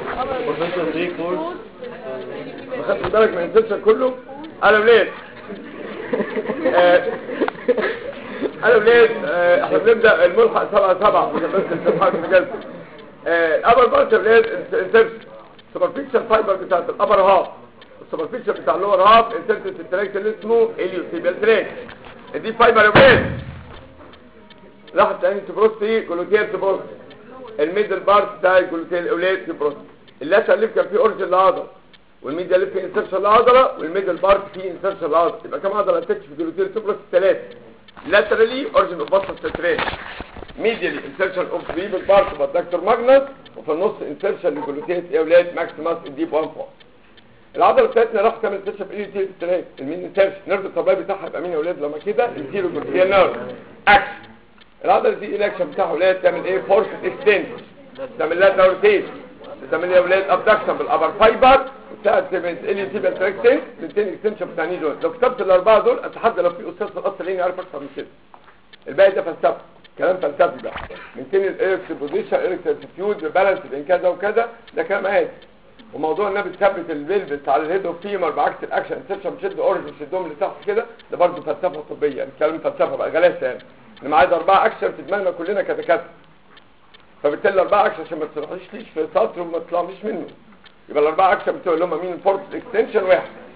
ما خدتش بالك من الانسبشن كله؟ انا ولاد آه، انا ولاد آه، احنا بنبدا الملحق سبعة سبعة عشان بس الصفحات في جلسة الابر بارت يا ولاد انسبشن سوبرفيشال فايبر بتاعت الابر هاف السوبرفيشال بتاع اللور هاف انسبشن التراكت اللي اسمه اليوسيبيال تراك دي فايبر يا ولاد راح تاني تبروستي جلوتيال تبروست الميدل بارت بتاع الجلوتيال الاولاد تبروست اللاتر اللي كان فيه اورجن العضله والميديا اللي فيه انسرشن العضله والميدل بارت فيه انسرشن العضله يبقى كم عضله تكشف في الجلوتيال تبروست ثلاثه لاترالي اورجن اوف باسل ستريت ميديالي انسرشن اوف ريبل بارت اوف الدكتور ماجنس وفي النص انسرشن للجلوتيال يا اولاد ماكسيماس الديب وان فور العضله بتاعتنا راح تعمل انسرشن في الاي تي ستريت المين انسرشن نيرف الطبيعي بتاعها يبقى مين يا اولاد لما كده الزيرو جلوتيال نيرف اكشن العضله دي الاكشن بتاعها اولاد تعمل ايه فورس اكستنس تعمل لها دورتين تعمل يا اولاد ابدكشن بالابر فايبر وتساعد في الي تي بالتراكتين الاثنين اكستنشن بتاع ني دول لو كتبت الاربعه دول اتحدى لو في استاذ في الاصل لاني عارف اكتر من كده الباقي ده فلسفه كلام فلسفي بقى من تاني الايركس بوزيشن ايركس اتيتيود بالانس بين كذا وكذا ده كلام عادي وموضوع انها بتثبت البلبس على الهيد اوف فيمر بعكس الاكشن انسبشن بتشد اورج بتشدهم لتحت كده ده برضه فلسفه طبيه يعني كلام فلسفه بقى غلاسه يعني انا عايز اربعه اكشن في دماغنا كلنا كدكاتره فبالتالي الاربعه اكشن عشان ما تروحيش ليش في سطر وما تطلعش منه يبقى الاربعه اكشن بتوع اللي هم مين فورس اكستنشن واحد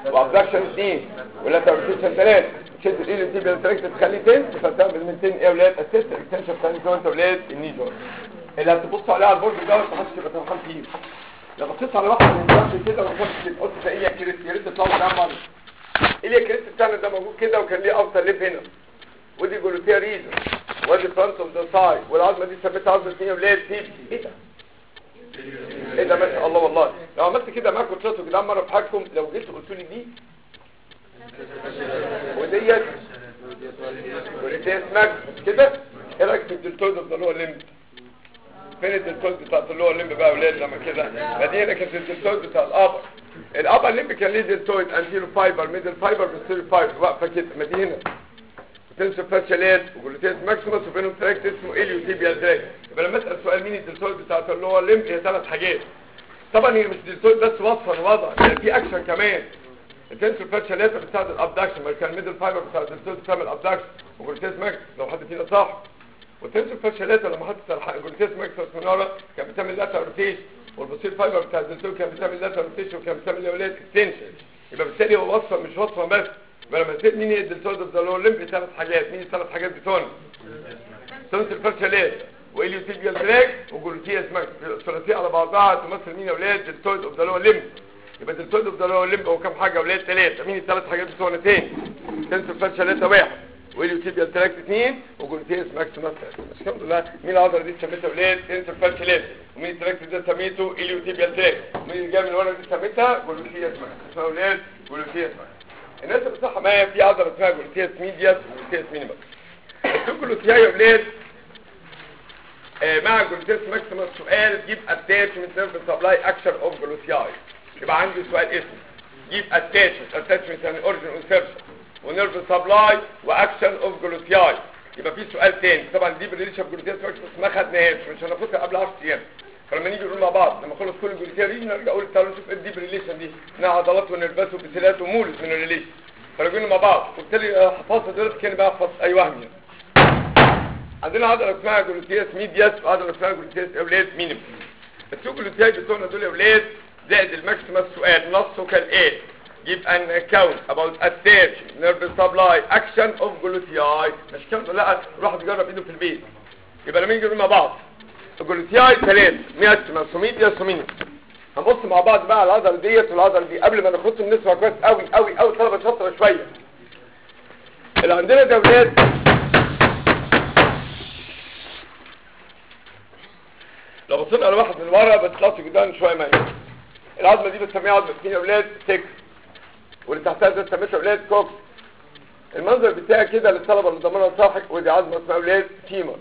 وابدكشن اثنين ولاترال روتيشن ثلاثه شد الايليو تيبيال تراكت تخليه تنس فتعمل من تن ايه يا ولاد اسيست اكستنشن بتاع الجوينت يا ولاد الني جوينت اللي هتبص عليه على البورد ده ما تحسش تبقى فرحان فيه لما بصيت على واحد من الجنب كده وكان قلت ده ايه يا كريست يا ريت تطلعوا ده مره ايه يا كريست بتاعنا ده موجود كده وكان ليه اوتر ليف هنا ودي جلوتيا ريزن وادي فرونت اوف ذا سايد والعظمه دي سميتها عظمه مين يا ولاد تيب ايه ده ايه ده ما شاء الله والله لو عملت كده معاكم تشوفوا كده مره في حاجكم لو جيت قلت لي دي وديت وديت ماكس كده ايه رايك في الدلتويد اوف ذا لور ليمب فين الدلتويد بتاعت اللور ليمب بقى يا ولاد لما كده مدينه كانت الدلتويد بتاع الابر الابر ليمب كان ليه دلتويد انتيرو فايبر ميدل فايبر بوستيريو فايبر واقفه كده مدينه تنسوا فاشلات وجلوتيس ماكسيموس وبينهم تراكت اسمه اليو تيبيال تراكت يبقى لما اسال سؤال مين الدلتويد بتاعت اللور ليمب هي ثلاث حاجات طبعا هي مش دلتويد بس وصفا وضع يعني في اكشن كمان التنسور فاتشالات بتساعد الابدكشن ما كان الميدل فايبر بتاع الدلتويد بتعمل ابدكشن وجلوتيس ماكس لو حد فينا صح والتنسور فاتشالات لما حطت الجلوتيس ماكس من ورا كان بتعمل لاتر روتيشن والبصير فايبر بتاع الدلتويد كان بتعمل لاتر روتيشن وكان بتعمل اولاد اكستنشن يبقى بالتالي هو وصفه مش وصفه بس يبقى لما تسال مين هي الدلتويد اوف ذا لور ليمب ثلاث حاجات مين الثلاث حاجات بتوعنا تنسور فاتشالات واليوتيبيال تراك وجلوتيس ماكس الثلاثيه على بعضها تمثل مين يا اولاد دلتويد اوف ذا لور ليمب يبقى الدلتويد اوف ذا لور ليمب هو كام حاجه اولاد ثلاثه مين الثلاث حاجات بتوعنا تاني تنسور فاتشالات واحد واليوتيبيال تراك اثنين وجلوتيس ماكس مثلا بس الحمد لله مين العضله دي سميتها اولاد تنسور فاتشالات ومين التراك ده سميته اليوتيبيال تراك ومين اللي جاي من ورا دي سميتها جلوتيس ماكس اسمها اولاد جلوتيس ماكس الناس اللي صح معايا في عضله اسمها جلوتيس ميدياس وجلوتيس مينيمم الجلوتيا يا اولاد آه مع جلوتيس ماكسيمم سؤال جيب اتاتشمنت نيرف سبلاي اكشن اوف جلوتياي يبقى عندي سؤال اسمه جيب اتاتشمنت اتاتشمنت يعني اوريجن انسرشن ونيرف سبلاي واكشن اوف جلوتياي يبقى في سؤال تاني طبعا دي بريليشن جلوتيس ماكسيمم ما خدناهاش مش هناخدها قبل 10 ايام فلما نيجي نقول مع بعض لما نخلص كل الجلوتيا ريجن نرجع اقول تعالوا نشوف ايه الديب ريليشن دي انها عضلات ونرفات وبسيلات ومولز من الريليشن فرجعنا مع بعض قلت لي حفظت دلوقتي كان بقى احفظ اي وهم يعني عندنا عضله اسمها جلوتياس ميدياس وعضله اسمها جلوتياس اولاد مينيمم التو جلوتياي بتوعنا دول يا اولاد زائد الماكسيمم سؤال نصه كالاتي give an account about attach nerve supply action of gluteus مش كده لا روح تجرب ايده في البيت يبقى لما نيجي نقول مع بعض الجلوتياي ثلاث ماكسيمم سوميديا سومينيا هنبص مع بعض بقى على العضله ديت والعضله دي قبل ما ناخدهم نسمع كويس قوي قوي قوي طلبه شاطره شويه اللي عندنا ده اولاد لو بصينا على واحد من ورا بتخلصي قدام شويه معايا العظمه دي بنسميها عظمه مين يا اولاد تك واللي تحتها ده سميتها اولاد كوكس المنظر بتاعي كده للطلبه اللي ضمنها صاحك ودي عظمه اسمها اولاد فيمر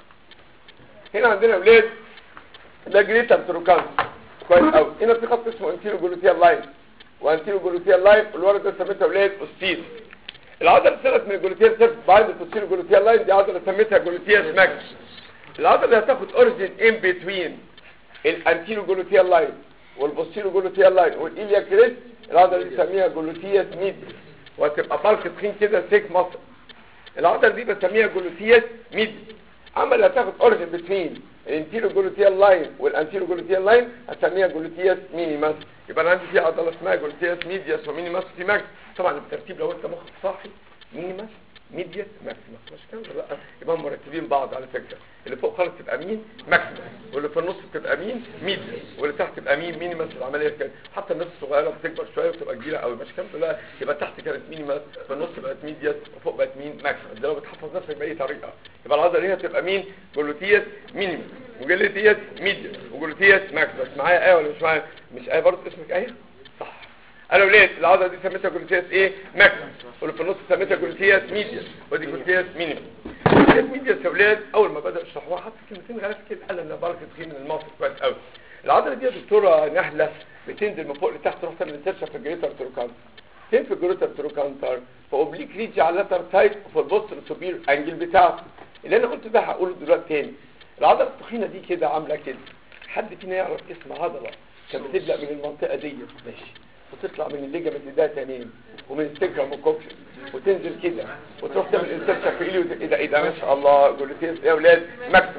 هنا عندنا اولاد ده جريتر تروكان كويس قوي هنا في خط اسمه انتيرو جلوتيال لاين وانتيرو جلوتيال لاين والورا ده سميتها اولاد اوستير العضله اللي طلعت من الجلوتيال سيرف بعد الانتيرو جلوتيال لاين دي عضله سميتها جلوتيال ماكس العضله اللي هتاخد اوريجين ان بتوين الانتيرو جلوتيال لاين والبوستيرو جلوتيال لاين والايليا كريست العضله دي بنسميها جلوتياس ميد وهتبقى بالك تخين كده سيك مصر العضله دي بسميها جلوتياس ميد اما اللي هتاخد اوريجين بتوين الانتيرو جلوتيال لاين والانتيرو جلوتيال لاين هسميها جلوتياس مينيماس يبقى انا عندي في عضله اسمها جلوتياس ميدياس ومينيماس في ماكس طبعا بالترتيب لو انت مخك صاحي مينيماس ميدياس ماكسيماس مش كده لا يبقى هم مرتبين بعض على فكره اللي فوق خالص تبقى مين ماكسيماس واللي في النص تبقى مين ميدياس واللي تحت تبقى مين مينيماس العمليه كده حتى الناس الصغيره بتكبر شويه وتبقى كبيره قوي مش كده لا يبقى تحت كانت مينيماس في النص بقت ميدياس وفوق بقت مين ماكسيماس ده لو بتحفظ نفسك باي طريقه يبقى العضله دي هتبقى مين جلوتياس مينيماس وجلوتياس ميدياس وجلوتياس ماكسيماس معايا ايه ولا مش معايا مش ايه برضه اسمك ايه صح انا ولاد العضله دي سميتها جلوتياس ايه ماكسيمم واللي في النص سميتها جلوتياس ميدياس ودي جلوتياس مينيمم جلوتياس ميدياس يا ولاد اول ما بدا يشرحوها حط كلمتين غلط كده قال انا بركه تخين من الموقف كويس قوي العضله دي يا دكتوره نحله بتنزل من فوق لتحت تروح تعمل انسرشن في الجريتر تروكانتر فين في الجريتر تروكانتر في اوبليك ريجي على اللاتر سايد وفي البوست السوبير انجل بتاعته اللي انا قلته ده هقوله دلوقتي تاني العضله التخينه دي كده عامله كده حد فينا يعرف اسم عضله كانت بتبدا من المنطقه دي ماشي وتطلع من الليجامنت ده تانيين ومن السكرم والكوكس وتنزل كده وتروح تعمل انسرشن في ايليو ايه ده ايه ده ما شاء الله جلوتيس يا اولاد ماكسيمم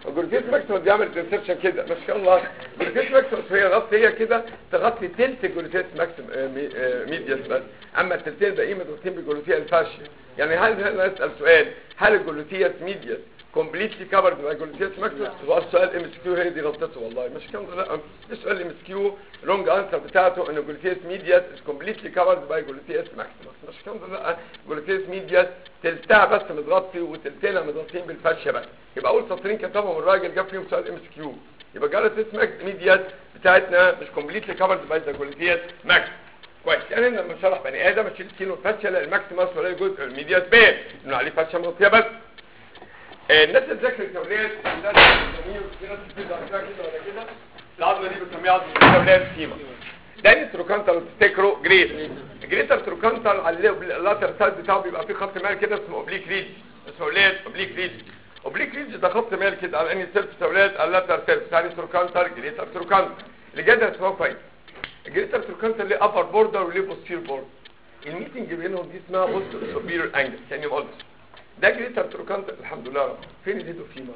الجلوتيس ماكسيموس بيعمل انسرشن كده ما شاء الله الجلوتيس ماكسيموس هي غطي هي كده تغطي تلت الجلوتيس ماكسيم آه، مي- آه، ميدياس بس اما التلتين الباقيين متغطين بالجلوتيا الفاشيا يعني هل هل اسال سؤال هل الجلوتيس ميدياس كومبليتلي كفرد باي جلوتيس ماكسيموس هو السؤال ام اس كيو هي دي غلطته والله مش كده لا مش سؤال ام اس كيو لونج انسر بتاعته ان الجلوتيس ميدياس از كومبليتلي كفرد باي جلوتيس ماكسيموس مش كده لا جلوتيس ميدياس تلتها بس متغطي وتلتينها متغطيين بالفاشيا بس يبقى اول سطرين كتبهم الراجل جاب فيهم سؤال ام اس كيو يبقى جلوتيس ميدياس بتاعتنا مش كومبليتلي كفرد باي ذا جلوتيس ماكسيموس كويس يعني لما شرح بني ادم اشيل كيلو الفاشيا لا الماكسيموس ولا جزء الميدياس بين انه عليه فاشيا مغطيه بس آه، الناس اللي ذاكرت اولاد عندها جميل في ناس كتير عندها كده ولا كده العظمه دي بنسميها عظمه اولاد سيما تاني تروكانتال تفتكروا جريت جريتر تروكانتال على اللاتر سايد بتاعه بيبقى فيه خط مال كده اسمه اوبليك ريج اسمه اولاد اوبليك ريج اوبليك ريج ده خط مال كده على انهي سيرفس اولاد على اللاتر سيرفس تاني تروكانتال جريتر تروكانتال اللي جدا اسمه كويس الجريتر تروكانتال ليه ابر بوردر وليه بوستير بوردر الميتنج بينهم دي اسمها بوست سوبيريور انجل يعني ما قلتش ده جريتر تروكانتال الحمد لله رب فين الهيدو فيمر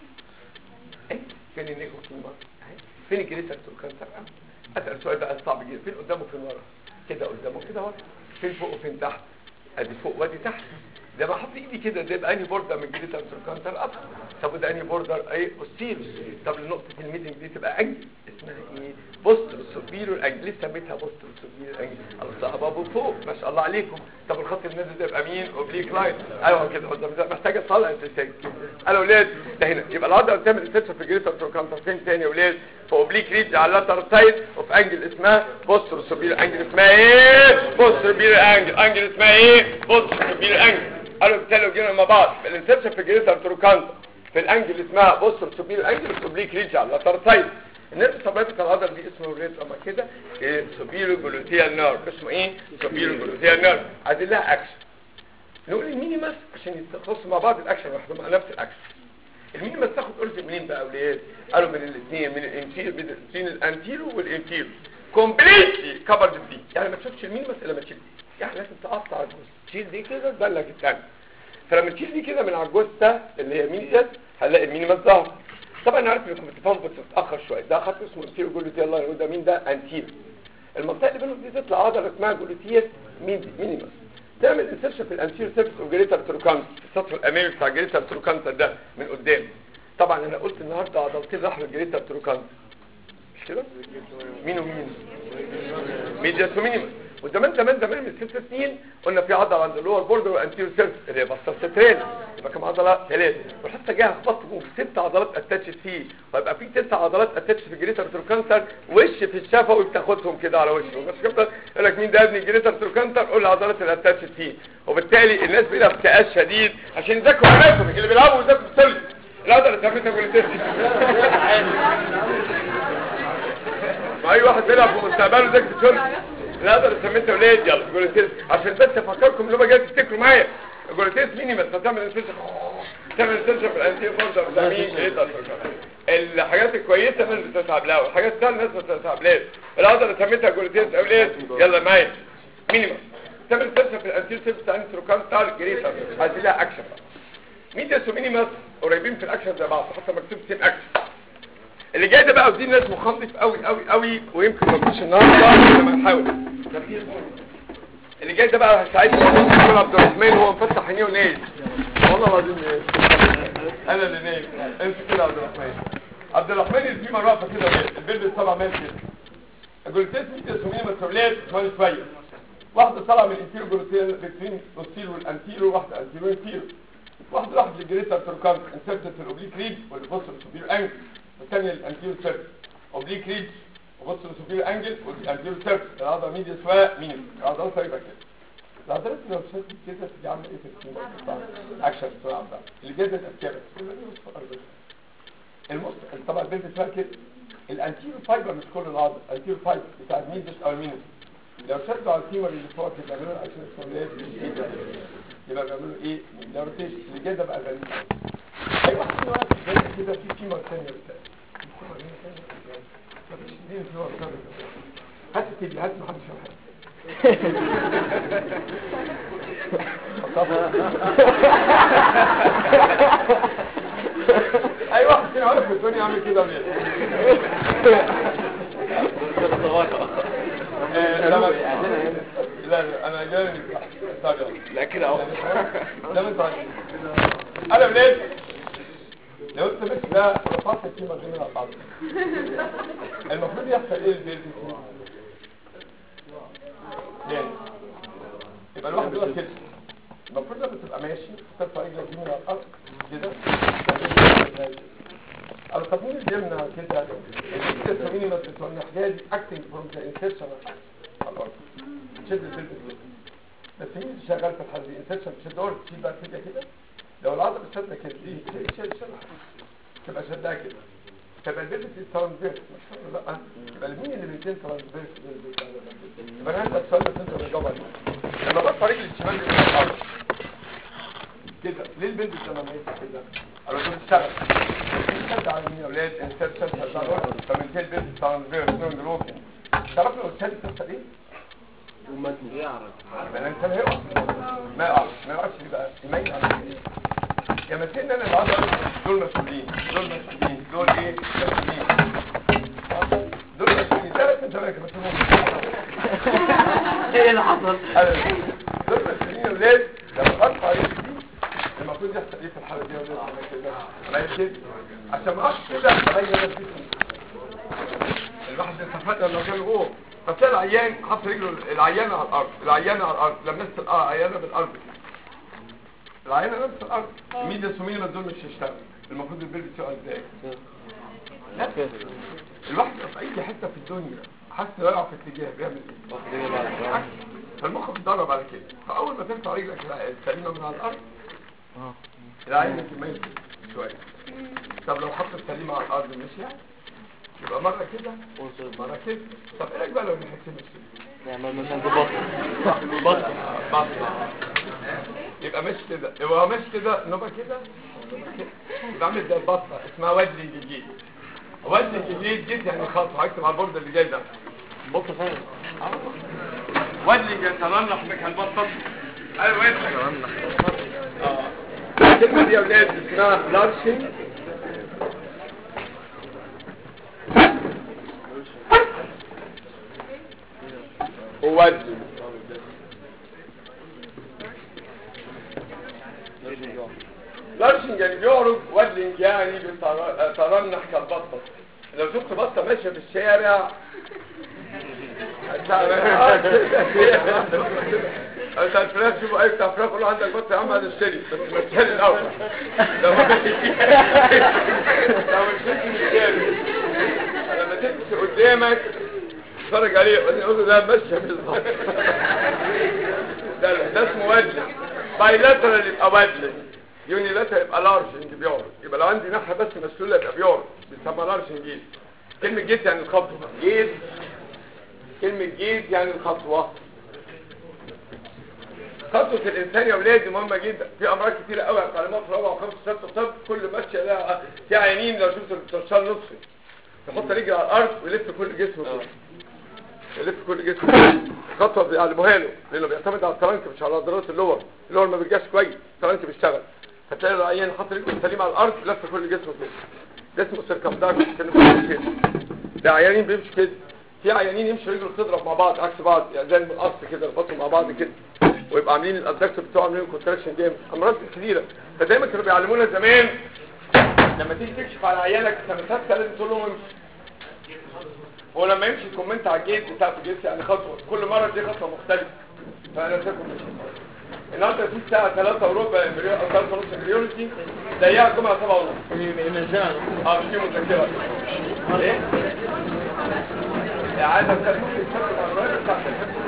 ايه فين النيكو فيمر أهي. فين الجريتر تروكانتال اسال سؤال بقى صعب جدا فين قدامه فين ورا كده قدامه كده ورا فين فوق وفين تحت ادي فوق وادي تحت ده ما احط ايدي كده ده يبقى انهي بوردر من جريتر تروكانتال اب طب وده انهي بوردر ايه بوستير طب نقطه الميتنج دي تبقى انجل اسمها ايه بوست سوبيريور انجل ليه سميتها بوست سوبيريور انجل الله ابو فوق ما شاء الله عليكم طب الخط النازل ده يبقى مين اوبليك لاين ايوه كده قدام ده محتاجه صلاه انت ساكت انا اولاد ده هنا يبقى العضله بتعمل استشفاء في جريتر تروكانتال فين تاني يا اولاد في اوبليك ريج على اللاتر سايد وفي انجل اسمها بوست سوبيريور انجل اسمها ايه بوست سوبيريور انجل انجل اسمها ايه بوست سوبيريور انجل قالوا بالتالي لو جينا مع بعض الانسبشن في جريتر تروكانتال في الانجل اسمها بوستر سوبير انجل اوبليك ريج على اللاتر سايد النيرف سباتيك العضله دي اسمه ريت اما كده إيه سوبيرو جلوتيال نيرف اسمه ايه سوبيرو جلوتيال نيرف عايزين لها اكشن نقول المينيماس عشان يتخصصوا مع بعض الاكشن واحده مع نفس الاكشن المينيماس تاخد قرص منين بقى اولاد قالوا من الاثنين من الانتيرو من الاثنين الانتيرو والانتيرو كومبليتلي كفرد دي يعني ما تشوفش المينيماس الا ما تشيل دي يعني لازم تقطع الجزء تشيل دي كده تبان لك الثاني فلما تشيل دي كده من على الجثه ده اللي هي مينيماس هنلاقي المينيماس ظهر طبعا انا عارف انكم بتفهموا بس متاخر شويه ده خط اسمه انتيرو جلوتيال لاين وده مين ده انتيرو المنطقه اللي بينهم دي تطلع عضله اسمها جلوتيال مينيماس تعمل انسرشن في الانتيرو سيرفيس اوف جريتر تروكانت السطح الامامي بتاع جريتر تروكانت ده من قدام طبعا انا قلت النهارده عضلتين راحوا للجريتر تروكانت مش كده مين ومين ميدياس ومينيمس وزمان زمان زمان من ست سنين قلنا في عضله عند اللور بوردر والانتيرو سيرفيس اللي هي بسطه سترين يبقى كم عضله ثلاثه وحتى جاي خبطت جوه ست عضلات اتاتشت فيه ويبقى في تسع عضلات اتاتشت في الجريتر تروكانتر وش في الشفوي بتاخدهم كده على وشه بس كده يقول لك مين ده ابني الجريتر تروكانتر قول العضلات اللي اتاتشت فيه وبالتالي الناس بيبقى في اكتئاب شديد عشان يذاكروا اناتومي اللي بيلعبوا يذاكروا السلم العضله اللي سميتها جلوتيرسي ما اي واحد بيلعب في مستقبله ذاك السلم لا اقدر سميتها ولاد يلا جلوتيرس عشان بس افكركم ان هم جاي تفتكروا معايا جلوتيرس مينيمس هتعمل انسيشن تعمل انسيشن في الانتي فورد بتاع مين جريتر الحاجات الكويسه الناس بتتعب لها والحاجات الثانيه الناس ما بتتعبلاش العضله اللي سميتها جلوتيرس اولاد يلا معايا مينيمس تعمل انسيشن في الانتي سيرفس بتاع الانتروكانتال جريتر عايزين لها اكشن بقى ميدياس ومينيمس قريبين في الاكشن زي بعض حتى مكتوب سين اكشن اللي جاي ده بقى ودي ناس مخنطف قوي قوي قوي ويمكن ما تجيش النهارده لما نحاول اللي جاي ده بقى هيساعدني دكتور عبد الرحمن هو مفتح عينيه ونايم والله العظيم نايم انا اللي نايم امسك كده عبد الرحمن عبد الرحمن الفيمر واقفه كده وهي البيلد طبعا ماشي كده جلوتيس ميدياس ومينيمس اولاد شويه شويه واحده طالعه من الانتيرو جلوتين بين الانتيرو والانتيرو واحده انتيرو انتيرو واحده راحت للجريتر تروكانت انسرتت في الاوبليك ريج واللي بص السوبير انجل والثانيه الانتيرو سيرفس اوبليك ريج وبص السوبير انجل والانتيرو سيرفس العضله ميديا سواء مين العضله سايبه كده العضلات لو شدت كده تيجي عامله ايه في التيم اكشن بسرعه عضله اللي جايه الاسكابس المص طبعا البنت اسمها كده الانتيرو فايبر مش كل العضله الانتيرو فايبر بتاع الميديس او المينس لو شدوا على الفيمر اللي فوق كده بيعملوا اكشن اسمه ايه يبقى بيعملوا ايه لو روتيشن اللي جاي ده بقى غريب اي واحد فينا واقف زي كده في فيمر ثانيه بتاع هات التيبي هات محمد شوحة اي واحد فينا كده ليه آه، لا ما- لا لا انا جاي
لا كده اهو
ده من طيب انا بلاد لو انت بس ده رفعت القيمه دي من الارض المفروض يحصل ايه البيت ليه يبقى الواحد يقول كده المفروض لما تبقى ماشي ترفع رجلك دي من الارض كده او طب مين اللي بيمنع كده كده مين ما تسمعني الحكايه دي اكتنج فروم ذا انسيرشن على الارض شد البيت كده بس مين اللي شغال في الحاله دي انسيرشن مش الدور تشيل بقى كده كده لو العضله شدة كده دي شد شد شد تبقى شدها كده تبقى البيت ترانسفيرس مش فاهم لا يبقى مين اللي بيتين ترانسفيرس يبقى انا هسأل السؤال بس انت بتجاوب عليه لما برفع رجلي الشمال دي من الارض كده ليه البنت لما ميت كده انا كنت بشتغل بشتغل على مين يا اولاد انسيرشن شغال فمن كده البنت ترانسفيرس نون جلوكين تعرف لو الثالث بتحصل ايه؟ يبقى الانسان هيقع ما يقعش ما يقعش يبقى يميل على ايه يا مسكين انا العضله دول مسؤولين دول مسؤولين دول ايه مسؤولين دول مسؤولين ثلاث من ثمانية مسؤولين
ايه اللي حصل
أنا- دول مسؤولين يا ولاد لما ارفع رجلي دي المفروض يحصل ايه في الحاله دي يا ولاد أنا كده انا كده عشان ما اقعش كده ابين نفسي الواحد استفاد لما كان جوه فتلاقي العيان حط رجله العيانه على الارض العيانه على الارض لمست العيانه بالارض العيانه لمست الارض ميديا سومينيما دول مش هيشتغل المفروض البيل بتقع ازاي لا الواحد في اي حته في الدنيا حاسس انه يقع في اتجاه بيعمل ايه فالمخ بيتدرب على كده فاول ما ترفع رجلك السليمه من على الارض العين ممكن ما يمسك شويه طب لو حط السليمه على الارض مش يعني يبقى مره كده مره كده طب ايه رايك بقى لو نحس مش كده
نعمل مثلا ببطن ببطن
بطل. يبقى مش كده يبقى مش كده نبقى كده يبقى عامل زي البطه اسمها وجه جديد وجه جديد جد يعني خطوه هكتب على البورد اللي جاي ده
بص فين
وجه يتنلح بك البطه ايوه وجهك اه الكلمه دي يا اولاد اسمها لارشنج ووجه لارشنج يعني بيعرض ودلنج يعني بيتر- ترنح كالبطه لو شفت بطه ماشيه في الشارع انت الفراخ شوفوا اي بتاع فراخ قول له عندك بطه يا عم هذا اشتري بس ما تشتري الاول لو ما لو مش تشتري لما تمشي قدامك اتفرج عليه وبعدين قول له ده ماشيه بالظبط ده ده اسمه وجه بايلاترال يبقى وجه يونيلاترال يبقى لارجنج بيعرض يبقى لو عندي ناحيه بس مسلوله يبقى بيعرض بيسمى لارجنج جيت كلمه جيت يعني الخطوه جيت كلمه جيت يعني الخطوه خطوة الإنسان يا ولادي مهمة جدا في أمراض كتيرة قوي هتعلموها في رابعة وخمسة وستة طب كل ماشية لها في عيانين لو شفت الترشال نصفي يحط رجل على الأرض ويلف كل جسمه كده يلف كل جسمه خطوة بيعلموها له لأنه بيعتمد على الترنك مش على عضلات اللور اللور ما بيرجعش كويس الترنك بيشتغل فتلاقي العيان حط رجله السليمة على الأرض لف كل جسمه كده ده اسمه سيركمداكس كانوا بيمشوا كده ده عيانين بيمشوا كده في عيانين يمشوا رجله تضرب مع بعض عكس بعض يعني زي المقص كده يربطوا مع بعض كده ويبقى عاملين الادكتور بتوعهم عاملين كونتراكشن جامد امراض كتيره فدايما كانوا بيعلمونا زمان لما تيجي تكشف على عيالك سنتات لازم تقول لهم امشي ولما يمشي كومنت على الجيت بتاع الجيت يعني خطوه كل مره دي خطوه مختلفه فانا ساكن مش النهارده في الساعه 3 وربع امبريو او 3 ونص امبريولوجي زيها الجمعه 7 ونص اه مش في مذاكره ايه؟ عايزه تكلمني الشكل مع الراجل بتاع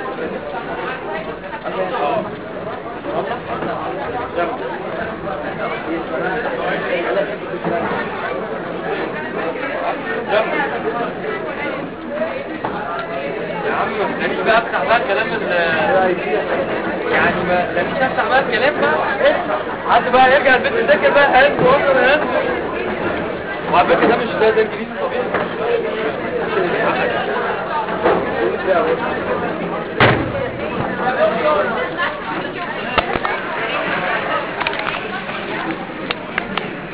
يا عم مش بقى افتح بقى كلام ال يعني ما لا مش افتح بقى الكلام بقى حد بقى يرجع البيت يذاكر بقى هاند وصل هاند وعلى فكره ده مش ده ده انجليزي طبيعي